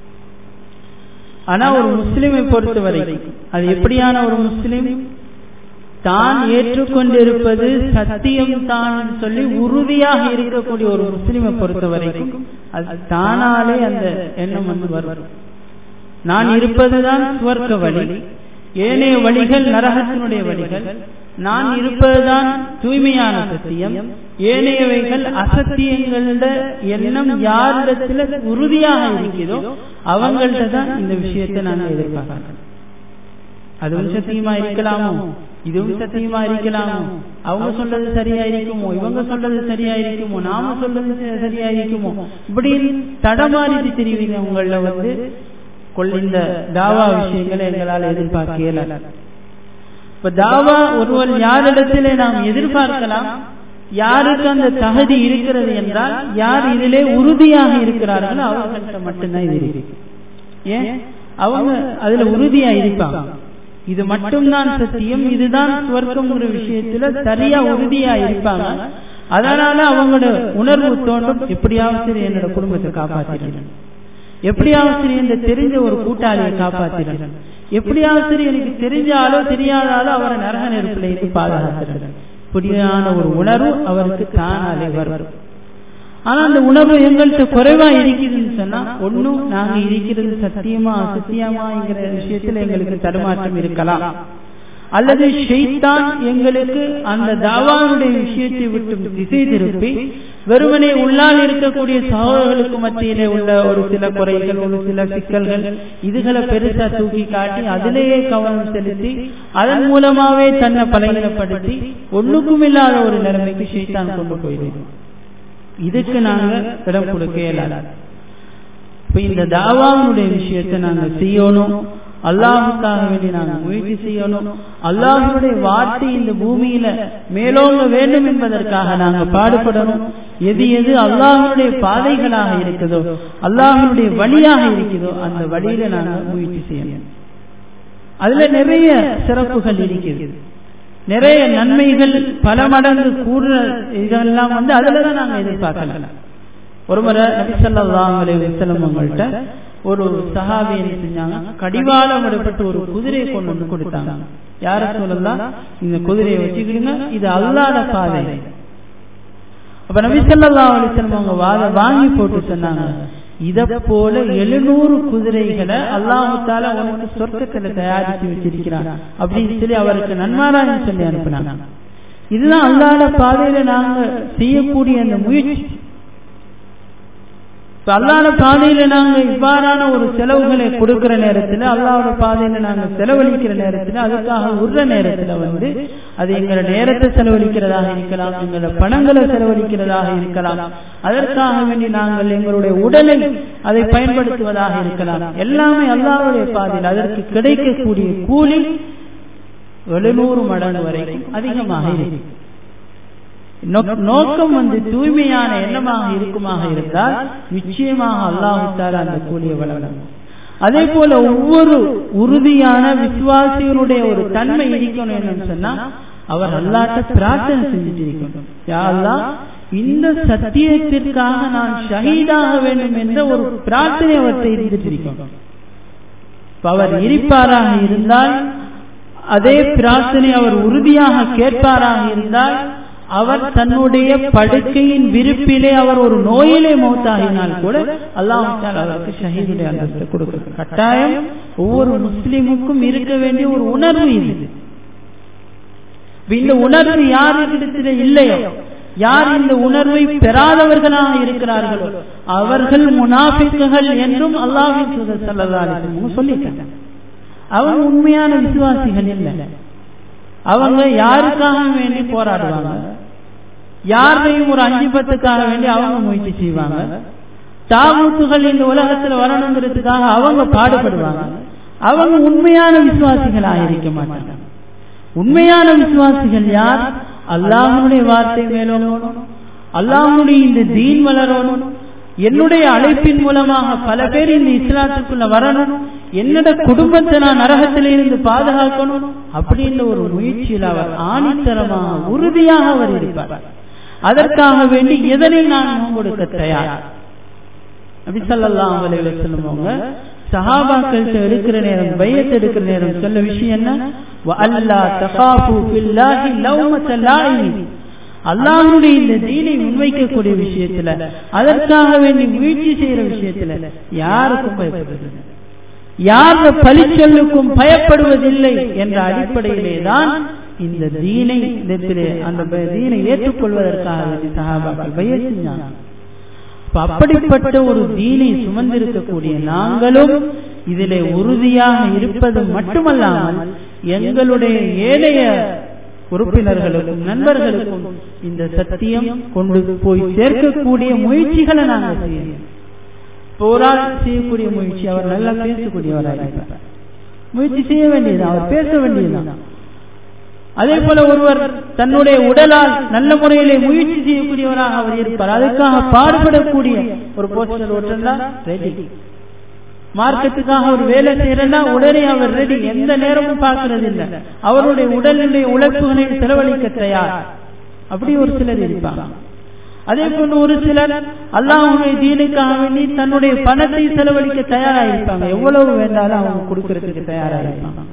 [SPEAKER 1] ஆனா ஒரு முஸ்லிமை பொறுத்தவரை அது எப்படியான ஒரு முஸ்லிம் தான் ஏற்றுக்கொண்டிருப்பது சத்தியம் தான் சொல்லி உறுதியாக இருக்கக்கூடிய ஒரு முஸ்லிமை பொறுத்த வரைக்கும் அது தானாலே அந்த எண்ணம் வந்து வரும் நான் இருப்பதுதான் சுவர்க்க வழி ஏனைய வழிகள் நரகத்தினுடைய வழிகள் நான் இருப்பதுதான் தூய்மையான சத்தியம் ஏனையவைகள் அசத்தியங்கள எண்ணம் யாரிடத்துல உறுதியாக இருக்கிறதோ அவங்கள்ட்ட தான் இந்த விஷயத்தை நாங்கள் எதிர்பார்க்கிறோம் அதுவும் சத்தியமா இருக்கலாமோ இதுவும் சத்தியமா இருக்கலாமோ அவங்க சொல்றது சரியா இருக்குமோ இவங்க சொல்றது சரியா இருக்குமோ நாம சொல்றது சரியா இருக்குமோ இப்படி தடமாறி தெரிவிங்க உங்கள வந்து கொள்ளிந்த தாவா விஷயங்களை எங்களால் எதிர்பார்க்க இயலாது இப்ப தாவா ஒருவர் யாரிடத்திலே நாம் எதிர்பார்க்கலாம் யாருக்கு அந்த தகுதி இருக்கிறது என்றால் யார் இதிலே உறுதியாக இருக்கிறார்களோ அவர்கள்ட்ட மட்டும்தான் இது இருக்கு ஏன் அவங்க அதுல உறுதியா இருப்பாங்க இது மட்டும்தான் சத்தியம் இதுதான் சுவர்க்கம்ங்கிற விஷயத்துல சரியா உறுதியா இருப்பாங்க அதனால அவங்களோட உணர்வு தோன்றும் எப்படியாவது சரி என்னோட குடும்பத்தை காப்பாத்திடணும் எப்படியாவது சரி இந்த தெரிஞ்ச ஒரு கூட்டாளியை காப்பாத்திடணும் எப்படியாவது சரி எனக்கு தெரிஞ்சாலோ தெரியாதாலோ அவரை நரக நெருப்புல இருந்து பாதுகாத்துடணும் இப்படியான ஒரு உணர்வு அவருக்கு தானாலே வரும் ஆனா அந்த உணர்வு எங்கள்கிட்ட குறைவா இருக்குதுன்னு சொன்னா ஒன்னும் நாங்க இருக்கிறது சத்தியமா அசத்தியமாங்கிற விஷயத்துல எங்களுக்கு தடுமாற்றம் இருக்கலாம் அல்லது ஷெய்தான் எங்களுக்கு அந்த தாவானுடைய விஷயத்தை விட்டு திசை திருப்பி வெறுமனே உள்ளால் இருக்கக்கூடிய சகோதரர்களுக்கு மத்தியிலே உள்ள ஒரு சில குறைகள் ஒரு சில சிக்கல்கள் இதுகளை பெருசா தூக்கி காட்டி அதிலேயே கவனம் செலுத்தி அதன் மூலமாவே தன்னை பலகீனப்படுத்தி ஒண்ணுக்கும் இல்லாத ஒரு நிலைமைக்கு ஷெய்தான் கொண்டு போயிடுவோம் இதுக்கு நாங்க இடம் கொடுக்க இயலாது இப்ப இந்த தாவாவுடைய விஷயத்தை நாங்க செய்யணும் அல்லாஹுக்காக வேண்டி நாங்க முயற்சி செய்யணும் அல்லாஹுடைய வார்த்தை இந்த பூமியில மேலோங்க வேண்டும் என்பதற்காக நாங்க பாடுபடணும் எது எது அல்லாஹனுடைய பாதைகளாக இருக்குதோ அல்லாஹனுடைய வழியாக இருக்குதோ அந்த வழியில நாங்க முயற்சி செய்யணும் அதுல நிறைய சிறப்புகள் இருக்குது நிறைய நன்மைகள் பல மடங்கு கூடுற இதெல்லாம் வந்து அதுலதான் நாங்க எதிர்பார்க்கலாம் ஒரு முறை நபிசல்லாம் செல்லம் அவங்கள்ட்ட ஒரு சஹாபி என்ன செஞ்சாங்க கடிவாளம் விடப்பட்டு ஒரு குதிரையை கொண்டு வந்து கொடுத்தாங்க யார சொல்லலாம் இந்த குதிரையை வச்சுக்கிடுங்க இது அல்லாத பாதை அப்ப நபிசல்லா அலிசல்லம் அவங்க வாத வாங்கி போட்டு சொன்னாங்க இத போல எழுநூறு குதிரைகளை அல்லாஹால உனக்கு சொர்க்கத்துல தயாரித்து வச்சிருக்கிறான் அப்படின்னு சொல்லி அவருக்கு நன்மாராயம் சொல்லி அனுப்பினாங்க இதுதான் அல்லாத பாதையில நாங்க செய்யக்கூடிய அந்த முயற்சி அல்லாத பாதையில நாங்க இவ்வாறான ஒரு செலவுகளை கொடுக்கிற நேரத்துல அல்லாவோட பாதையில நாங்க செலவழிக்கிற நேரத்துல அதுக்காக உள்ள நேரத்துல வந்து அது எங்களோட நேரத்தை செலவழிக்கிறதாக இருக்கலாம் எங்களோட பணங்களை செலவழிக்கிறதாக இருக்கலாம் அதற்காக வேண்டி நாங்கள் எங்களுடைய உடலை அதை பயன்படுத்துவதாக இருக்கலாம் எல்லாமே அல்லாவுடைய பாதையில் அதற்கு கிடைக்கக்கூடிய கூலி எழுநூறு மடங்கு வரைக்கும் அதிகமாக இருக்கு நோக்கம் வந்து தூய்மையான எண்ணமாக இருக்குமாக இருந்தால் நிச்சயமாக அல்லாஹால அந்த கூலிய வளரும் அதே போல ஒவ்வொரு உறுதியான விசுவாசிகளுடைய ஒரு தன்மை இருக்கணும் என்னன்னு சொன்னா அவர் அல்லாட்ட பிரார்த்தனை செஞ்சுட்டு இருக்கணும் யாரெல்லாம் இந்த சத்தியத்திற்காக நான் ஷஹீதாக வேண்டும் என்ற ஒரு பிரார்த்தனை அவர் செய்துட்டு இருக்கணும் அவர் இருப்பாராக இருந்தால் அதே பிரார்த்தனை அவர் உறுதியாக கேட்பாராக இருந்தால் அவர் தன்னுடைய படுக்கையின் விருப்பிலே அவர் ஒரு நோயிலே மௌத்தாகினால் கூட அல்லாஹால் அவருக்கு ஷஹீதுடைய அந்தஸ்து கொடுக்கிறது கட்டாயம் ஒவ்வொரு முஸ்லிமுக்கும் இருக்க வேண்டிய ஒரு உணர்வு இது இந்த உணர்வு யாரிடத்தில் இல்லையோ யார் இந்த உணர்வை பெறாதவர்களாக இருக்கிறார்களோ அவர்கள் முனாபிக்குகள் என்றும் அல்லாஹின் சுதர் சல்லா சொல்லிட்டாங்க அவங்க உண்மையான விசுவாசிகள் இல்லை அவங்க யாருக்காக வேண்டி போராடுவாங்க யாரையும் ஒரு அஞ்சு பத்துக்காக வேண்டி அவங்க முயற்சி செய்வாங்க தாமூத்துகள் இந்த உலகத்துல வரணுங்கிறதுக்காக அவங்க பாடுபடுவாங்க அவங்க உண்மையான விசுவாசிகளாக இருக்க மாட்டாங்க உண்மையான விசுவாசிகள் யார் அல்லாஹனுடைய வார்த்தை மேலோணும் அல்லாஹனுடைய இந்த தீன் வளரணும் என்னுடைய அழைப்பின் மூலமாக பல பேர் இந்த இஸ்லாத்துக்குள்ள வரணும் என்னோட குடும்பத்தை நான் நரகத்திலிருந்து பாதுகாக்கணும் அப்படின்ற ஒரு முயற்சியில் அவர் ஆணித்தரமாக உறுதியாக அவர் இருப்பார் அதற்காக வேண்டி எதனை நான் கொடுக்க தயார் நபிசல்லாம் அலைவ சொல்லுவாங்க சஹாபாக்கள் எடுக்கிற நேரம் பயத்தை எடுக்கிற நேரம் சொல்ல விஷயம் என்ன அல்லா தகாஃபு பில்லாஹி லவ்மத லாயினி அல்லாஹனுடைய இந்த தீனை முன்வைக்கக்கூடிய விஷயத்துல அதற்காக வேண்டி முயற்சி செய்யற விஷயத்துல யாருக்கும் பயப்படுறது யார் பழிச்சொல்லுக்கும் பயப்படுவதில்லை என்ற அடிப்படையிலே தான் இந்த தீனை இடத்திலே அந்த தீனை ஏற்றுக்கொள்வதற்காக சகாபாக்கள் பய செஞ்சாங்க அப்படிப்பட்ட ஒரு தீனை சுமந்திருக்கக்கூடிய நாங்களும் இதிலே உறுதியாக இருப்பது மட்டுமல்லாமல் எங்களுடைய ஏழைய உறுப்பினர்களுக்கும் நண்பர்களுக்கும் இந்த சத்தியம் கொண்டு போய் சேர்க்கக்கூடிய முயற்சிகளை நாங்கள் செய்யணும் போரால் செய்யக்கூடிய முயற்சி அவர் நல்லா பேசக்கூடியவராக இருப்பார் முயற்சி செய்ய வேண்டியது அவர் பேச வேண்டியதுதான் அதே போல ஒருவர் தன்னுடைய உடலால் நல்ல முறையிலே முயற்சி செய்யக்கூடியவராக அவர் இருப்பார் அதுக்காக பாடுபடக்கூடிய ஒரு போஸ்டர் ஓட்டுறா ரெடி மார்க்கத்துக்காக ஒரு வேலை செய்யறா உடனே அவர் ரெடி எந்த நேரமும் பார்க்கறது இல்லை அவருடைய உடலுடைய உழைப்புகளை செலவழிக்க தயார் அப்படி ஒரு சிலர் இருப்பாங்க அதே போன்று ஒரு சிலர் அல்லாஹுடைய தீனுக்காக வேண்டி தன்னுடைய பணத்தை செலவழிக்க தயாரா இருப்பாங்க எவ்வளவு வேண்டாலும் அவங்க கொடுக்கறதுக்கு தயாரா இருப்பாங்க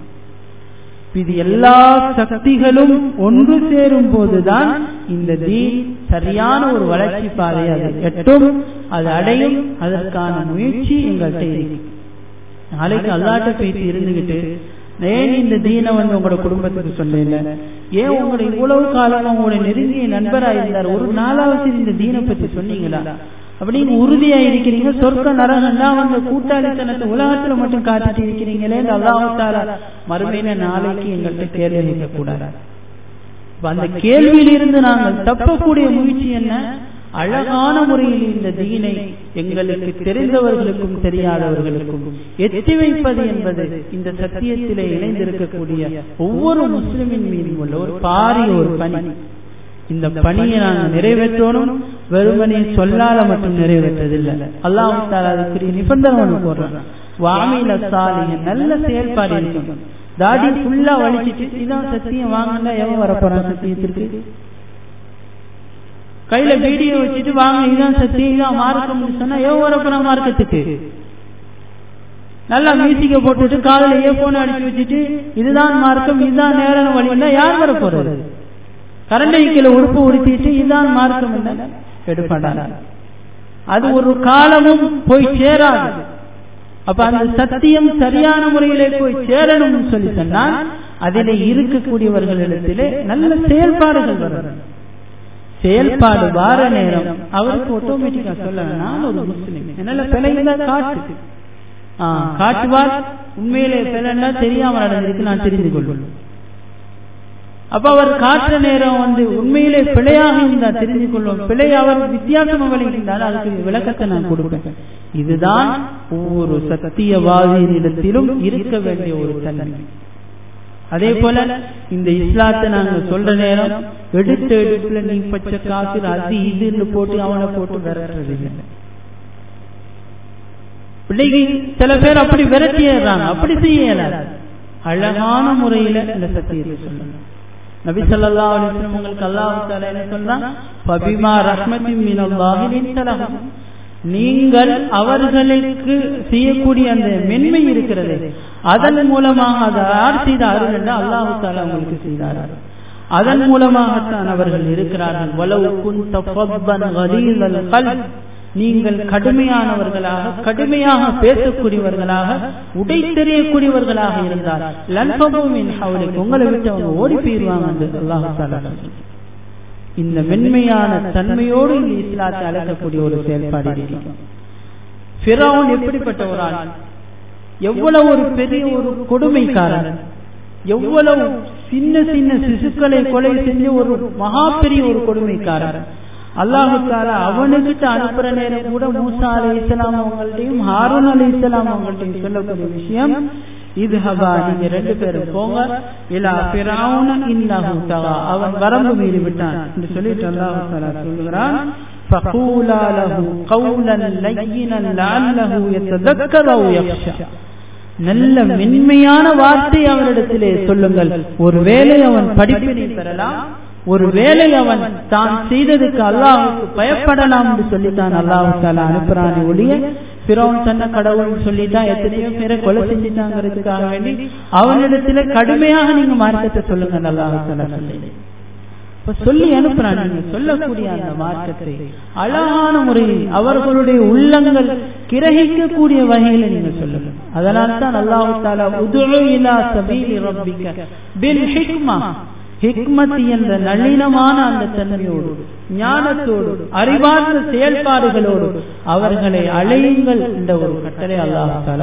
[SPEAKER 1] இது எல்லா சக்திகளும் ஒன்று சேரும் போதுதான் இந்த தீன் சரியான ஒரு வளர்ச்சி பாதை அது எட்டும் அது அடையும் அதற்கான முயற்சி எங்கள்கிட்ட இருக்கு நாளைக்கு அல்லாட்ட பேசி இருந்துகிட்டு ஏன் இந்த தீனை வந்து உங்களோட குடும்பத்துக்கு சொல்லல ஏன் உங்களை இவ்வளவு காலம் உங்களுடைய நெருங்கிய நண்பரா இருந்தார் ஒரு நாளாவது இந்த தீனை பத்தி சொன்னீங்களா அப்படின்னு உறுதியா இருக்கிறீங்க சொர்க்க நரகம்லாம் வந்து கூட்டாளித்தனத்தை உலகத்துல மட்டும் காட்டிட்டு இருக்கிறீங்களே அல்லாஹால மறுமையில நாளைக்கு எங்கள்கிட்ட கேள்வி கேட்க கூடாது அந்த கேள்வியில் இருந்து நாங்கள் தப்பக்கூடிய முயற்சி என்ன அழகான முறையில் இந்த தீனை எங்களுக்கு தெரிந்தவர்களுக்கும் தெரியாதவர்களுக்கும் எத்தி வைப்பது என்பது இந்த சத்தியத்திலே இணைந்திருக்கக்கூடிய ஒவ்வொரு முஸ்லிமின் மீதும் உள்ள ஒரு பாரிய ஒரு பணி இந்த பணியை நாங்கள் நிறைவேற்றணும் வெறுமனே சொல்லால மட்டும் நிறைவேற்றதில்லை அல்லாஹால அதுக்குரிய நிபந்தனை ஒன்று போடுறான் வாமில சாலிங்க நல்ல செயல்பாடு இருக்கும் தாடி ஃபுல்லா வலிச்சிட்டு இதான் சத்தியம் வாங்கினா எவன் வரப்போறான் சத்தியத்திற்கு கையில வீடியோ வச்சுட்டு வாங்க இதான் சத்தியம் இதான் மார்க்கம் சொன்னா எவன் வரப்போறான் மார்க்கத்துக்கு நல்லா மியூசிக்க போட்டுட்டு காதல இயர்போன் அடிச்சு வச்சுட்டு இதுதான் மார்க்கம் இதுதான் நேரம் வழின்னா யார் வர போறது கரண்டைக்கில உறுப்பு உடுத்திட்டு இதுதான் மார்க்கம் என்ன எடுப்பாங்க அது ஒரு காலமும் போய் சேராது அப்ப அந்த சத்தியம் சரியான முறையிலே போய் சேரணும்னு சொல்லி சொன்னால் அதிலே இருக்கக்கூடியவர்களிடத்திலே நல்ல செயல்பாடுகள் வரும் செயல்பாடு வார நேரம் அவருக்கு ஆட்டோமேட்டிக்கா சொல்ல நான் ஒரு முஸ்லிம் என்னால பிழையில காட்டு காட்டுவார் உண்மையிலே பிழைன்னா தெரியாம நடந்திருக்கு நான் தெரிந்து கொள்வேன் அப்ப அவர் காற்ற நேரம் வந்து உண்மையிலே பிழையாக இருந்தால் தெரிந்து கொள்வோம் பிழை அவர் வித்தியாசம் விளங்கியிருந்தால் அதுக்கு விளக்கத்தை நான் கொடுப்பேன் இதுதான் ஒவ்வொரு சத்தியவாதியினிடத்திலும் இருக்க வேண்டிய ஒரு தன்மை அதே போல இந்த இஸ்லாத்தை நாங்க சொல்ற நேரம் எடுத்த எடுப்புல நீ பச்சை காசு அது இதுன்னு போட்டு அவனை போட்டு விரட்டுறது இல்லை பிள்ளைக்கு சில பேர் அப்படி விரட்டிடுறாங்க அப்படி செய்யல அழகான முறையில இந்த சத்தியத்தை சொல்லணும் நபி சொல்லா அலிஸ்லம் உங்களுக்கு அல்லாஹ் என்ன சொல்றான் பபிமா ரஹ்மத்தின் மினல்லாஹி நீங்கள் அவர்களுக்கு செய்யக்கூடிய அந்த மென்மை இருக்கிறது அதன் மூலமாக அதை யார் செய்த அருள் என்று அல்லாஹு தாலா உங்களுக்கு செய்தார் அதன் மூலமாகத்தான் அவர்கள் இருக்கிறார்கள் வலவு குந்த நீங்கள் கடுமையானவர்களாக கடுமையாக பேசக்கூடியவர்களாக உடை தெரியக்கூடியவர்களாக இருந்தால் லன்பபூமின் ஹவுலுக்கு உங்களை விட்டு அவங்க ஓடி போயிருவாங்க என்று அல்லாஹு இந்த மென்மையான தன்மையோடு இந்த இஸ்லாத்தை அழைக்கக்கூடிய ஒரு செயல்பாடு இருக்கும் பிறவன் எப்படிப்பட்ட ஒரு ஆள் எவ்வளவு ஒரு பெரிய ஒரு கொடுமைக்காரன் எவ்வளவு சின்ன சின்ன சிசுக்களை கொலை செஞ்ச ஒரு மகா பெரிய ஒரு கொடுமைக்காரன் அல்லாஹு தாலா அவனுக்கிட்ட அனுப்புற நேரம் கூட மூசா அலி இஸ்லாம் அவங்கள்ட்டையும் ஹாரூன் அலி இஸ்லாம் அவங்கள்ட்டையும் சொல்லக்கூடிய விஷயம் இது ஹபா நீங்க ரெண்டு பேரும் போங்க இல்லா பிராவுன இன்னஹு தகா அவன் வரம்பு மீறி விட்டான் என்று சொல்லிட்டு அல்லாஹு தாலா சொல்லுகிறான் فقولا له قولا لينا لعله يتذكر او يخشى நல்ல மென்மையான வார்த்தை அவனிடத்திலே சொல்லுங்கள் ஒருவேளை அவன் படிப்பினை பெறலாம் ஒருவேளை அவன் தான் செய்ததுக்கு அல்லாஹுக்கு பயப்படலாம் என்று சொல்லித்தான் அல்லாஹு தாலா அனுப்புறானே ஒழிய பிறவன் சொன்ன கடவுள் சொல்லிட்டான் எத்தனையோ பேரை கொலை செஞ்சுட்டாங்கிறதுக்காக வேண்டி அவனிடத்துல கடுமையாக நீங்க மார்க்கத்தை சொல்லுங்க அல்லாஹு தாலா சொல்லி இப்ப சொல்லி அனுப்புறான் நீங்க சொல்லக்கூடிய அந்த மார்க்கத்தை அழகான முறையில் அவர்களுடைய உள்ளங்கள் கிரகிக்கக்கூடிய வகையில நீங்க சொல்லுங்க அதனால தான் அல்லாஹு தாலா உதுழு இலா சபீலி ரப்பிக்க பில் ஹிக்மா ஹிக்மத் என்ற நளினமான அந்த தன்மையோடு ஞானத்தோடு அறிவார்ந்த செயல்பாடுகளோடு அவர்களை அழையுங்கள் என்ற ஒரு கட்டளை அல்லாஹு தாலா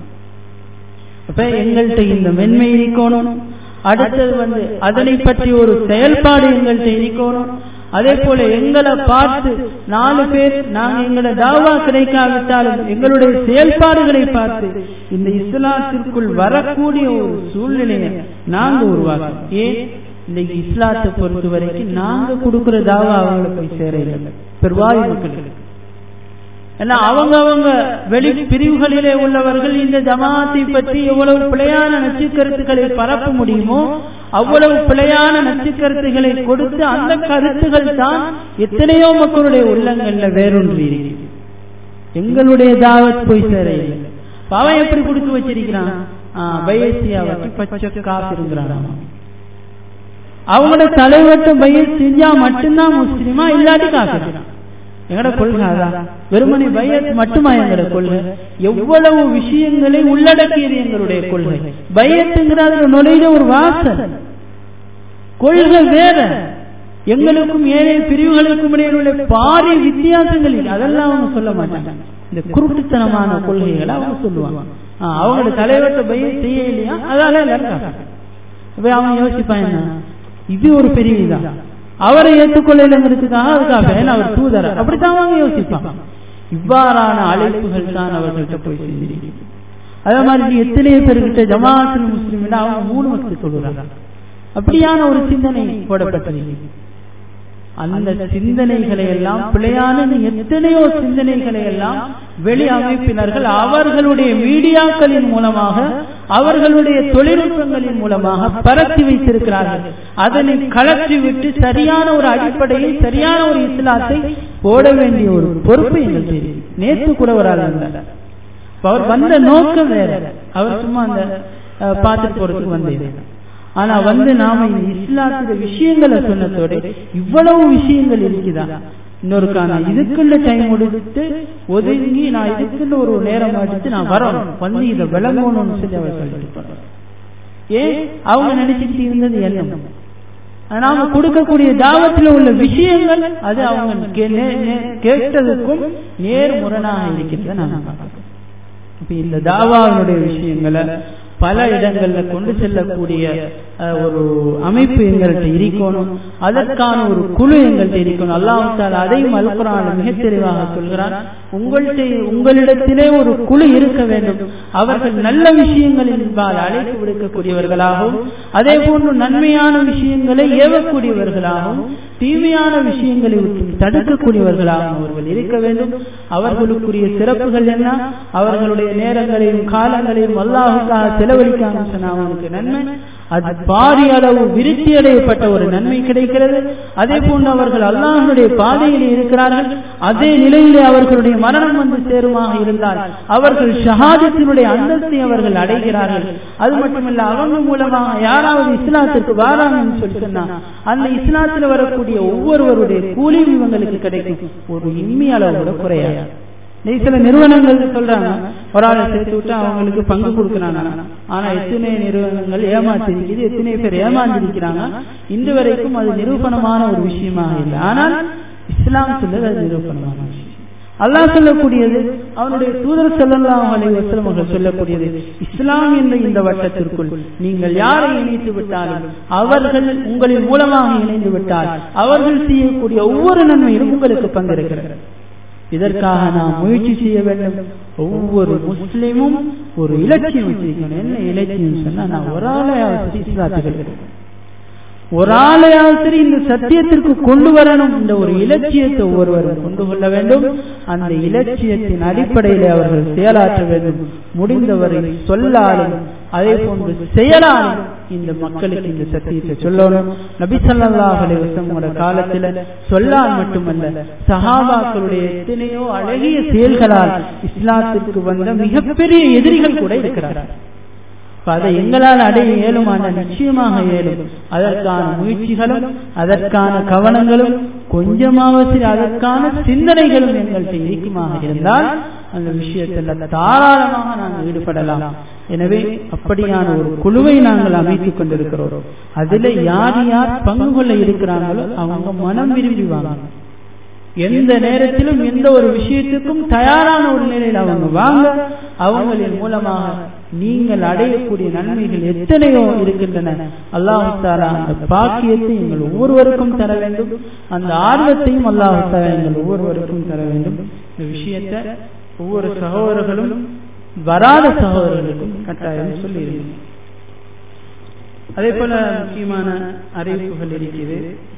[SPEAKER 1] அப்ப எங்கள்கிட்ட இந்த மென்மை இருக்கணும் அடுத்தது வந்து அதனை பற்றி ஒரு செயல்பாடு எங்கள்கிட்ட இருக்கணும் அதே போல எங்களை பார்த்து நாலு பேர் நாங்க எங்களை தாவா கிடைக்காவிட்டாலும் எங்களுடைய செயல்பாடுகளை பார்த்து இந்த இஸ்லாத்திற்குள் வரக்கூடிய ஒரு சூழ்நிலையை நாங்க உருவாக்கணும் ஏன் இன்னைக்கு இஸ்லாத்தை பொறுத்த வரைக்கும் நாங்க கொடுக்கிற தாவா அவங்களை போய் சேரல பெருவாய் மக்களுக்கு ஏன்னா அவங்க அவங்க வெளி பிரிவுகளிலே உள்ளவர்கள் இந்த ஜமாத்தை பற்றி எவ்வளவு பிழையான நச்சுக்கருத்துக்களை பரப்ப முடியுமோ அவ்வளவு பிழையான நச்சுக்கருத்துக்களை கொடுத்து அந்த கருத்துகள் தான் எத்தனையோ மக்களுடைய உள்ளங்கள்ல வேறொன்று இருக்கு எங்களுடைய தாவத் போய் சேர இல்லை அவன் எப்படி கொடுத்து வச்சிருக்கிறான் பயசியா வச்சு பச்சை காப்பிருங்கிறான் அவங்களோட தலைவர்கிட்ட பையன் செஞ்சா மட்டும்தான் முஸ்லிமா இல்லாட்டி காக்கிறான் எங்கட கொள்கை அதான் வெறுமனை பயத் மட்டுமா எங்கட கொள்கை எவ்வளவு விஷயங்களை உள்ளடக்கியது எங்களுடைய கொள்கை பயத்துங்கிற அதுல நுழையிற ஒரு வாசல் கொள்கை வேற எங்களுக்கும் ஏழை பிரிவுகளுக்கும் இடையே உள்ள பாரிய வித்தியாசங்கள் அதெல்லாம் அவங்க சொல்ல மாட்டாங்க இந்த குருட்டுத்தனமான கொள்கைகளை அவங்க சொல்லுவாங்க அவங்களோட தலைவர்கிட்ட பயம் செய்ய இல்லையா அதால எல்லாரும் அவன் யோசிப்பான் என்ன இது ஒரு பெரிய இதான் அவரை ஏற்றுக்கொள்ளலங்கிறதுக்காக அதுக்காக அவர் தூதர் அப்படித்தான் அவங்க யோசிப்பாங்க இவ்வாறான அழைப்புகள் தான் அவர்கள்ட்ட போய் செஞ்சிருக்கீங்க அதே மாதிரி எத்தனையோ பேர்கிட்ட ஜமாத்தில் முஸ்லிம் அவங்க மூணு வருஷத்துக்கு சொல்லுறாங்க அப்படியான ஒரு சிந்தனை போடப்பட்டது அந்த சிந்தனைகளை எல்லாம் பிழையான எத்தனையோ சிந்தனைகளை எல்லாம் வெளி அமைப்பினர்கள் அவர்களுடைய மீடியாக்களின் மூலமாக அவர்களுடைய தொழில்நுட்பங்களின் மூலமாக பரத்தி வைத்திருக்கிறார்கள் அதனை கலற்றி விட்டு சரியான ஒரு அடிப்படையை சரியான ஒரு இஸ்லாத்தை போட வேண்டிய ஒரு பொறுப்பு எங்களுக்கு தெரியும் நேற்று கூட ஒரு ஆள் அவர் வந்த நோக்கம் வேற அவர் சும்மா அந்த பார்த்துட்டு போறதுக்கு வந்தேன் ஆனா வந்து நாம இந்த இஸ்லாத்துடைய விஷயங்களை சொன்னதோட இவ்வளவு விஷயங்கள் இருக்குதா இன்னொருக்கான இதுக்குள்ள டைம் கொடுத்து ஒதுங்கி நான் இதுக்குள்ள ஒரு நேரம் எடுத்து நான் வரணும் வந்து இதை விளங்கணும்னு சொல்லி அவர் சொல்லிட்டு ஏன் அவங்க நினைச்சுக்கிட்டு இருந்தது என்ன நாம கொடுக்கக்கூடிய தாவத்தில் உள்ள விஷயங்கள் அது அவங்க கேட்டதுக்கும் நேர் முரணாக இருக்கின்றத நாம பார்க்கிறோம் இப்ப இந்த தாவாவினுடைய விஷயங்களை பல இடங்கள்ல கொண்டு செல்லக்கூடிய ஒரு அமைப்பு எங்கள்கிட்ட இருக்கணும் அதற்கான ஒரு குழு எங்கள்கிட்ட இருக்கணும் அல்லாஹால அதையும் அல்குரான் மிக தெளிவாக சொல்கிறான் உங்கள்கிட்ட உங்களிடத்திலே ஒரு குழு இருக்க வேண்டும் அவர்கள் நல்ல விஷயங்களின் அழைப்பு விடுக்கக்கூடியவர்களாகவும் அதே போன்று நன்மையான விஷயங்களை ஏவக்கூடியவர்களாகவும் தீமையான விஷயங்களை விட்டு தடுக்கக்கூடியவர்களாகவும் அவர்கள் இருக்க வேண்டும் அவர்களுக்குரிய சிறப்புகள் என்ன அவர்களுடைய நேரங்களையும் காலங்களையும் அல்லாஹுக்காக செலவழிக்காம சொன்ன அவனுக்கு நன்மை அது பாரிய அளவு விருத்தி அடையப்பட்ட ஒரு நன்மை கிடைக்கிறது அதே போன்று அவர்கள் அல்லாஹனுடைய பாதையில் இருக்கிறார்கள் அதே நிலையிலே அவர்களுடைய மரணம் வந்து சேருமாக இருந்தால் அவர்கள் ஷஹாதத்தினுடைய அந்தஸ்தை அவர்கள் அடைகிறார்கள் அது மட்டுமல்ல அவங்க மூலமாக யாராவது இஸ்லாத்திற்கு வாராங்கன்னு சொல்லி சொன்னா அந்த இஸ்லாத்தில் வரக்கூடிய ஒவ்வொருவருடைய கூலியும் இவங்களுக்கு கிடைக்கும் ஒரு இம்மி அளவு கூட குறையாது சில நிறுவனங்கள் சொல்றாங்க ஒரு ஆளை சேர்த்து விட்டு அவங்களுக்கு பங்கு கொடுக்கறாங்க ஆனா எத்தனை நிறுவனங்கள் ஏமாத்திருக்குது எத்தனை பேர் ஏமாந்திருக்கிறாங்க இன்று வரைக்கும் அது நிரூபணமான ஒரு விஷயமாக இல்லை ஆனால் இஸ்லாம் சொல்றது அது நிரூபணமான விஷயம் அல்லாஹ் சொல்லக்கூடியது அவனுடைய தூதர் செல்லலாம் வசலம் அவர்கள் சொல்லக்கூடியது இஸ்லாம் என்ற இந்த வட்டத்திற்குள் நீங்கள் யாரை இணைத்து விட்டாலும் அவர்கள் உங்களின் மூலமாக இணைந்து விட்டால் அவர்கள் செய்யக்கூடிய ஒவ்வொரு நன்மையிலும் உங்களுக்கு பங்கிருக்கிறது இதற்காக நாம் முயற்சி செய்ய வேண்டும் ஒவ்வொரு முஸ்லிமும் ஒரு இலட்சியம் வச்சிருக்கணும் என்ன இலட்சியம் சொன்னா நான் ஒரு ஆளையாவது இஸ்லாத்துகள் ஒரு ஆளையாவது சரி இந்த சத்தியத்திற்கு கொண்டு வரணும் என்ற ஒரு இலட்சியத்தை ஒருவரும் கொண்டு கொள்ள வேண்டும் அந்த இலட்சியத்தின் அடிப்படையில் அவர்கள் செயலாற்ற வேண்டும் முடிந்தவரை சொல்லாலும் அதே போன்று செயலாலும் இந்த மக்களுக்கு இந்த சத்தியத்தை சொல்லணும் நபி ஸல்லல்லாஹு அலைஹி வஸல்லமோட காலத்துல சொல்லால் மட்டுமல்ல சஹாபாக்களுடைய எத்தனையோ அழகிய செயல்களால் இஸ்லாத்திற்கு வந்த மிகப்பெரிய எதிரிகள் கூட இருக்கிறார்கள் அதை எங்களால் அடைய இயலுமான நிச்சயமாக இயலும் அதற்கான முயற்சிகளும் அதற்கான கவனங்களும் கொஞ்சமாவது அதற்கான சிந்தனைகளும் எங்கள்கிட்ட இருக்குமாக இருந்தால் அந்த விஷயத்தில் தாராளமாக நாங்கள் ஈடுபடலாம் எனவே அப்படியான ஒரு குழுவை நாங்கள் அமைத்துக் கொண்டிருக்கிறோம் அதுல யார் யார் பங்கு கொள்ள இருக்கிறாங்களோ அவங்க மனம் விரும்பி வாங்க எந்த நேரத்திலும் எந்த ஒரு விஷயத்துக்கும் தயாரான ஒரு நிலையில் அவங்க வாங்க அவங்களின் மூலமாக நீங்கள் அடையக்கூடிய நன்மைகள் எத்தனையோ இருக்கின்றன அல்லாஹு தாலா அந்த பாக்கியத்தை எங்கள் ஒவ்வொருவருக்கும் தர வேண்டும் அந்த ஆர்வத்தையும் அல்லாஹு தாலா எங்கள் ஒவ்வொருவருக்கும் தர வேண்டும் இந்த விஷயத்தை ஒவ்வொரு சகோதரர்களும் வராத சகோதரர்களுக்கும் கட்டாயம் சொல்லியிருந்தேன் அதே போல முக்கியமான அறிவிப்புகள் இருக்கிறது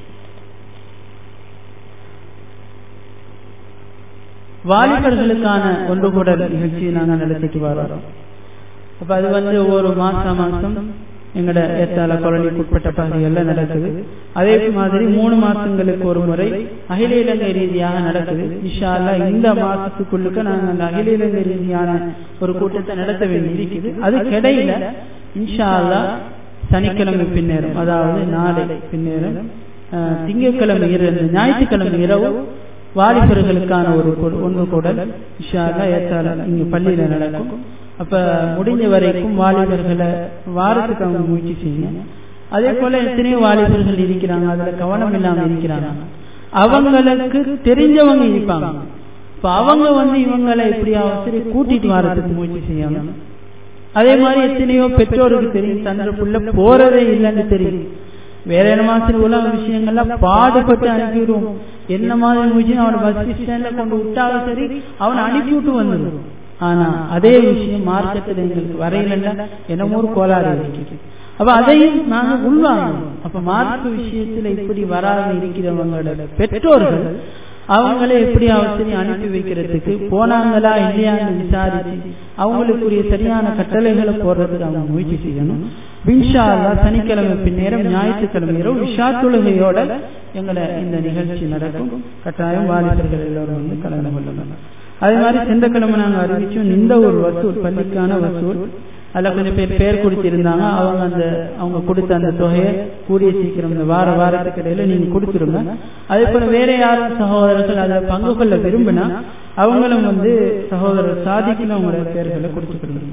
[SPEAKER 1] வாலிபர்களுக்கான ஒன்று கூடல் நிகழ்ச்சியை நாங்கள் நடத்திட்டு வரோம் அப்ப அது வந்து ஒவ்வொரு மாசம் மாசம் எங்கட ஏத்தால கொலனிக்கு உட்பட்ட பகுதிகளில் நடக்குது அதே மாதிரி மூணு மாசங்களுக்கு ஒரு முறை அகில இலங்கை ரீதியாக நடக்குது இஷால்லா இந்த மாசத்துக்குள்ளுக்கு நாங்கள் அந்த அகில இலங்கை ரீதியான ஒரு கூட்டத்தை நடத்த வேண்டி இருக்குது அது கிடையில இன்ஷா அல்லா சனிக்கிழமை பின்னேறும் அதாவது நாளை பின்னேறும் திங்கட்கிழமை இரவு ஞாயிற்றுக்கிழமை இரவு வாலிபர்களுக்கான ஒரு ஒன்று கூடல் இஷால்லா ஏத்தால இங்க பள்ளியில நடக்கும் அப்ப முடிஞ்ச வரைக்கும் வாலிபர்களை வாரத்துக்கு அவங்க முயற்சி செய்யுங்க அதே போல எத்தனையோ வாலிபர்கள் இருக்கிறாங்க அதுல கவனம் இல்லாம இருக்கிறாங்க அவங்களுக்கு தெரிஞ்சவங்க இருப்பாங்க இப்ப அவங்க வந்து இவங்களை எப்படியாவது சரி கூட்டிட்டு வரதுக்கு முயற்சி செய்யணும் அதே மாதிரி எத்தனையோ பெற்றோருக்கு தெரியும் தந்த புள்ள போறதே இல்லைன்னு தெரியும் வேற என்ன மாதிரி உலக விஷயங்கள்லாம் பாடுபட்டு அனுப்பிடுவோம் என்ன மாதிரி முயற்சி அவனை பஸ் ஸ்டாண்ட்ல கொண்டு விட்டாலும் சரி அவனை அனுப்பி விட்டு வந்துடும் ஆனா அதே விஷயம் மார்க்கத்தில் எங்களுக்கு வரையில என்னமோ ஒரு கோளாறு இருக்குது அப்ப அதையும் நாங்க உள்வாங்கணும் அப்ப மார்க்க விஷயத்துல இப்படி வராம இருக்கிறவங்களோட பெற்றோர்கள் அவங்களே எப்படி அவசரம் அனுப்பி வைக்கிறதுக்கு போனாங்களா இல்லையான்னு விசாரிச்சு அவங்களுக்குரிய சரியான கட்டளைகளை போடுறதுக்கு அவங்க முயற்சி செய்யணும் பின்ஷா சனிக்கிழமை பின்னேரம் ஞாயிற்றுக்கிழமை இரவு விஷா தொழுகையோட எங்களை இந்த நிகழ்ச்சி நடக்கும் கட்டாயம் வாலிபர்கள் எல்லோரும் வந்து கலந்து கொள்ளணும் அதே மாதிரி சென்ற கிழமை நாங்கள் அறிவிச்சோம் இந்த ஒரு வசூல் பள்ளிக்கான வசூல் அதில் கொஞ்சம் பேர் பேர் கொடுத்திருந்தாங்க அவங்க அந்த அவங்க கொடுத்த அந்த தொகையை கூடிய சீக்கிரம் இந்த வார வாரத்துக்கு இடையில நீங்க கொடுத்துருங்க அதே போல வேற யாரும் சகோதரர்கள் அதில் பங்கு கொள்ள விரும்பினா அவங்களும் வந்து சகோதரர் சாதிக்கணும் அவங்களோட பேர்களை கொடுத்துக்கிடுங்க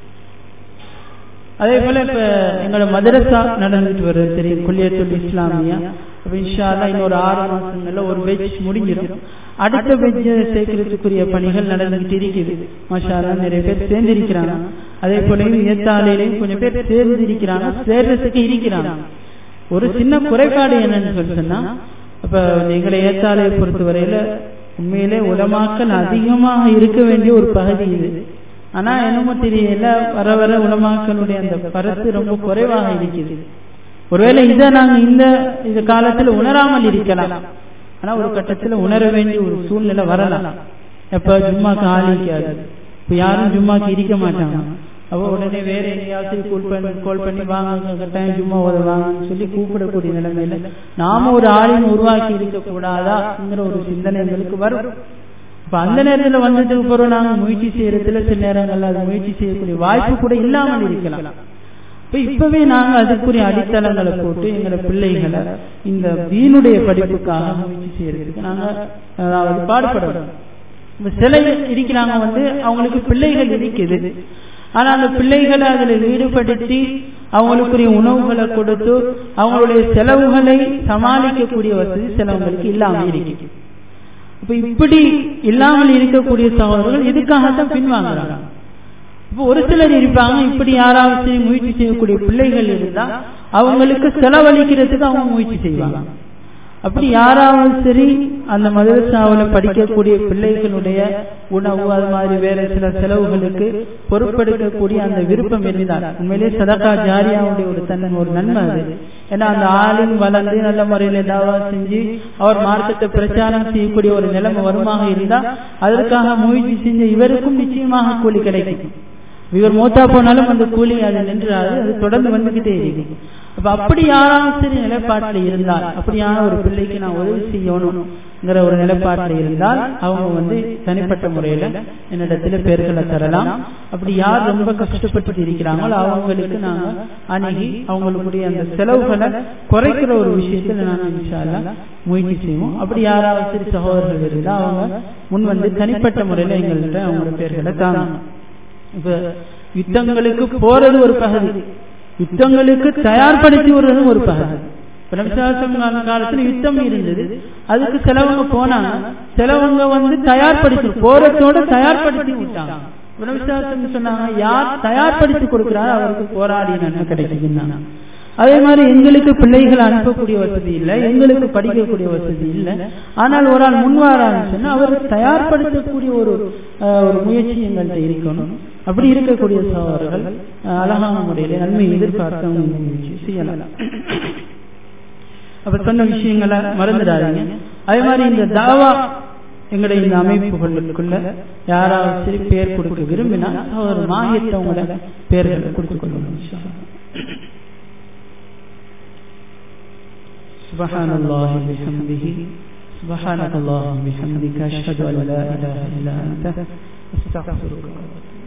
[SPEAKER 1] அதே போல இப்ப எங்களோட மதரசா நடந்துட்டு வருது தெரியும் குல்லியத்துல் இஸ்லாமியா அப்ப இன்ஷால்லா இன்னொரு ஆறு மாசங்கள்ல ஒரு பெஞ்ச் முடிஞ்சிடும் அடுத்த பெஞ்ச சேர்க்கறதுக்குரிய பணிகள் நடந்துகிட்டு இருக்குது மஷாலா நிறைய பேர் சேர்ந்திருக்கிறாங்க அதே போல ஏத்தாலையிலையும் கொஞ்சம் பேர் சேர்ந்திருக்கிறாங்க சேர்றதுக்கு இருக்கிறாங்க ஒரு சின்ன குறைபாடு என்னன்னு சொல்லி சொன்னா அப்ப எங்களை ஏத்தாலையை பொறுத்தவரையில உண்மையிலே உலமாக்கல் அதிகமாக இருக்க வேண்டிய ஒரு பகுதி இது ஆனா என்னமோ தெரியல வர வர உலமாக்களுடைய அந்த பரத்து ரொம்ப குறைவாக இருக்குது ஒருவேளை இதை நாங்க இந்த இந்த காலத்துல உணராமல் இருக்கலாம் ஆனா ஒரு கட்டத்துல உணர வேண்டிய ஒரு சூழ்நிலை வரலாம் எப்ப ஜும்மாக்கு ஆளிக்காது இப்ப யாரும் ஜும்மாக்கு இருக்க மாட்டாங்க அவ உடனே வேற எங்கேயாவது கூல் பண்ணி கால் பண்ணி வாங்க கட்டாயம் ஜும்மா உதவாங்கன்னு சொல்லி கூப்பிடக்கூடிய நிலைமையில நாம ஒரு ஆளின் உருவாக்கி இருக்க கூடாதாங்கிற ஒரு சிந்தனை எங்களுக்கு வரும் இப்ப அந்த நேரத்துல வந்ததுக்கு பிறகு நாங்க முயற்சி செய்யறதுல சில நேரங்கள்ல அது முயற்சி செய்யக்கூடிய வாய்ப்பு கூட இல்லாமல் இருக்கலாம் இப்ப இப்பவே நாங்க அதுக்குரிய அடித்தளங்களை போட்டு எங்களோட பிள்ளைகளை இந்த வீணுடைய படிப்புக்காக முயற்சி செய்யறதுக்கு நாங்க அதாவது பாடுபடணும் இப்ப சில இருக்கிறாங்க வந்து அவங்களுக்கு பிள்ளைகள் இருக்குது ஆனா அந்த பிள்ளைகளை அதுல ஈடுபடுத்தி அவங்களுக்குரிய உணவுகளை கொடுத்து அவங்களுடைய செலவுகளை சமாளிக்கக்கூடிய வசதி சிலவங்களுக்கு இல்லாம இருக்கு இப்ப இப்படி இல்லாமல் இருக்கக்கூடிய சகோதரர்கள் இதுக்காகத்தான் பின்வாங்குறாங்க இப்போ ஒரு சிலர் இருப்பாங்க இப்படி யாராவது முயற்சி செய்யக்கூடிய பிள்ளைகள் இருந்தா அவங்களுக்கு செலவழிக்கிறதுக்கு அவங்க முயற்சி செய்வாங்க அப்படி யாராவது சரி அந்த மதரசாவில் படிக்கக்கூடிய பிள்ளைகளுடைய உணவு அது மாதிரி வேற சில செலவுகளுக்கு பொறுப்பெடுக்கக்கூடிய அந்த விருப்பம் இருந்தால் உண்மையிலே சதக்கா ஜாரியாவுடைய ஒரு தன்மை ஒரு நன்மை அது ஏன்னா அந்த ஆளின் வளர்ந்து நல்ல முறையில தாவா செஞ்சு அவர் மார்க்கத்தை பிரச்சாரம் செய்யக்கூடிய ஒரு நிலைமை வருமாக இருந்தால் அதற்காக முயற்சி செஞ்ச இவருக்கும் நிச்சயமாக கூலி கிடைக்கும் இவர் மூத்தா போனாலும் அந்த கூலி அது நின்றாது அது தொடர்ந்து வந்துகிட்டே இருக்கு அப்ப அப்படி யாராவது சரி நிலைப்பாட்டில் இருந்தால் அப்படியான ஒரு பிள்ளைக்கு நான் உதவி செய்யணும்ங்கிற ஒரு நிலைப்பாட்டில் இருந்தால் அவங்க வந்து தனிப்பட்ட முறையில என்னிடத்துல பேர்களை தரலாம் அப்படி யார் ரொம்ப கஷ்டப்பட்டு இருக்கிறாங்களோ அவங்களுக்கு நாங்க அணுகி அவங்களுடைய அந்த செலவுகளை குறைக்கிற ஒரு விஷயத்துல நாங்க இன்ஷால்லா முயற்சி செய்வோம் அப்படி யாராவது சரி சகோதரர்கள் இருந்தா அவங்க முன் வந்து தனிப்பட்ட முறையில எங்கள்கிட்ட அவங்களோட பேர்களை தாங்க இப்ப யுத்தங்களுக்கு போறது ஒரு பகுதி யுத்தங்களுக்கு தயார்படுத்தி வருவதும் ஒரு பகுதி காலத்துல யுத்தம் இருந்தது அதுக்கு சிலவங்க போனாங்க சிலவங்க வந்து தயார்படுத்தி போறதோட தயார்படுத்தி விட்டாங்க விவசாயத்துக்கு சொன்னாங்க யார் தயார்படுத்தி கொடுக்கிறாரோ அவருக்கு போராடி நன்மை கிடைக்குதுன்னாங்க அதே மாதிரி எங்களுக்கு பிள்ளைகளை அனுப்பக்கூடிய வசதி இல்லை எங்களுக்கு படிக்கக்கூடிய வசதி இல்லை ஆனால் ஒரு ஆள் முன்வாரான்னு சொன்னா அவர் தயார்படுத்தக்கூடிய ஒரு ஒரு முயற்சி எங்கள்கிட்ட இருக்கணும் அப்படி இருக்கக்கூடிய சகோதரர்கள் அழகான முறையில நன்மை எதிர்பார்த்து அவங்க இந்த முயற்சி செய்யலாம் அப்ப சொன்ன விஷயங்களை மறந்துடாதீங்க அதே மாதிரி இந்த தாவா எங்களுடைய இந்த அமைப்புகளுக்குள்ள யாராவது சரி பேர் கொடுக்க விரும்பினா ஒரு மாயத்தை உங்களோட பேர்களை கொடுத்துக் கொள்ளணும் سبحان الله بحمده سبحانك اللهم بحمدك أشهد أن لا إله إلا أنت أستغفرك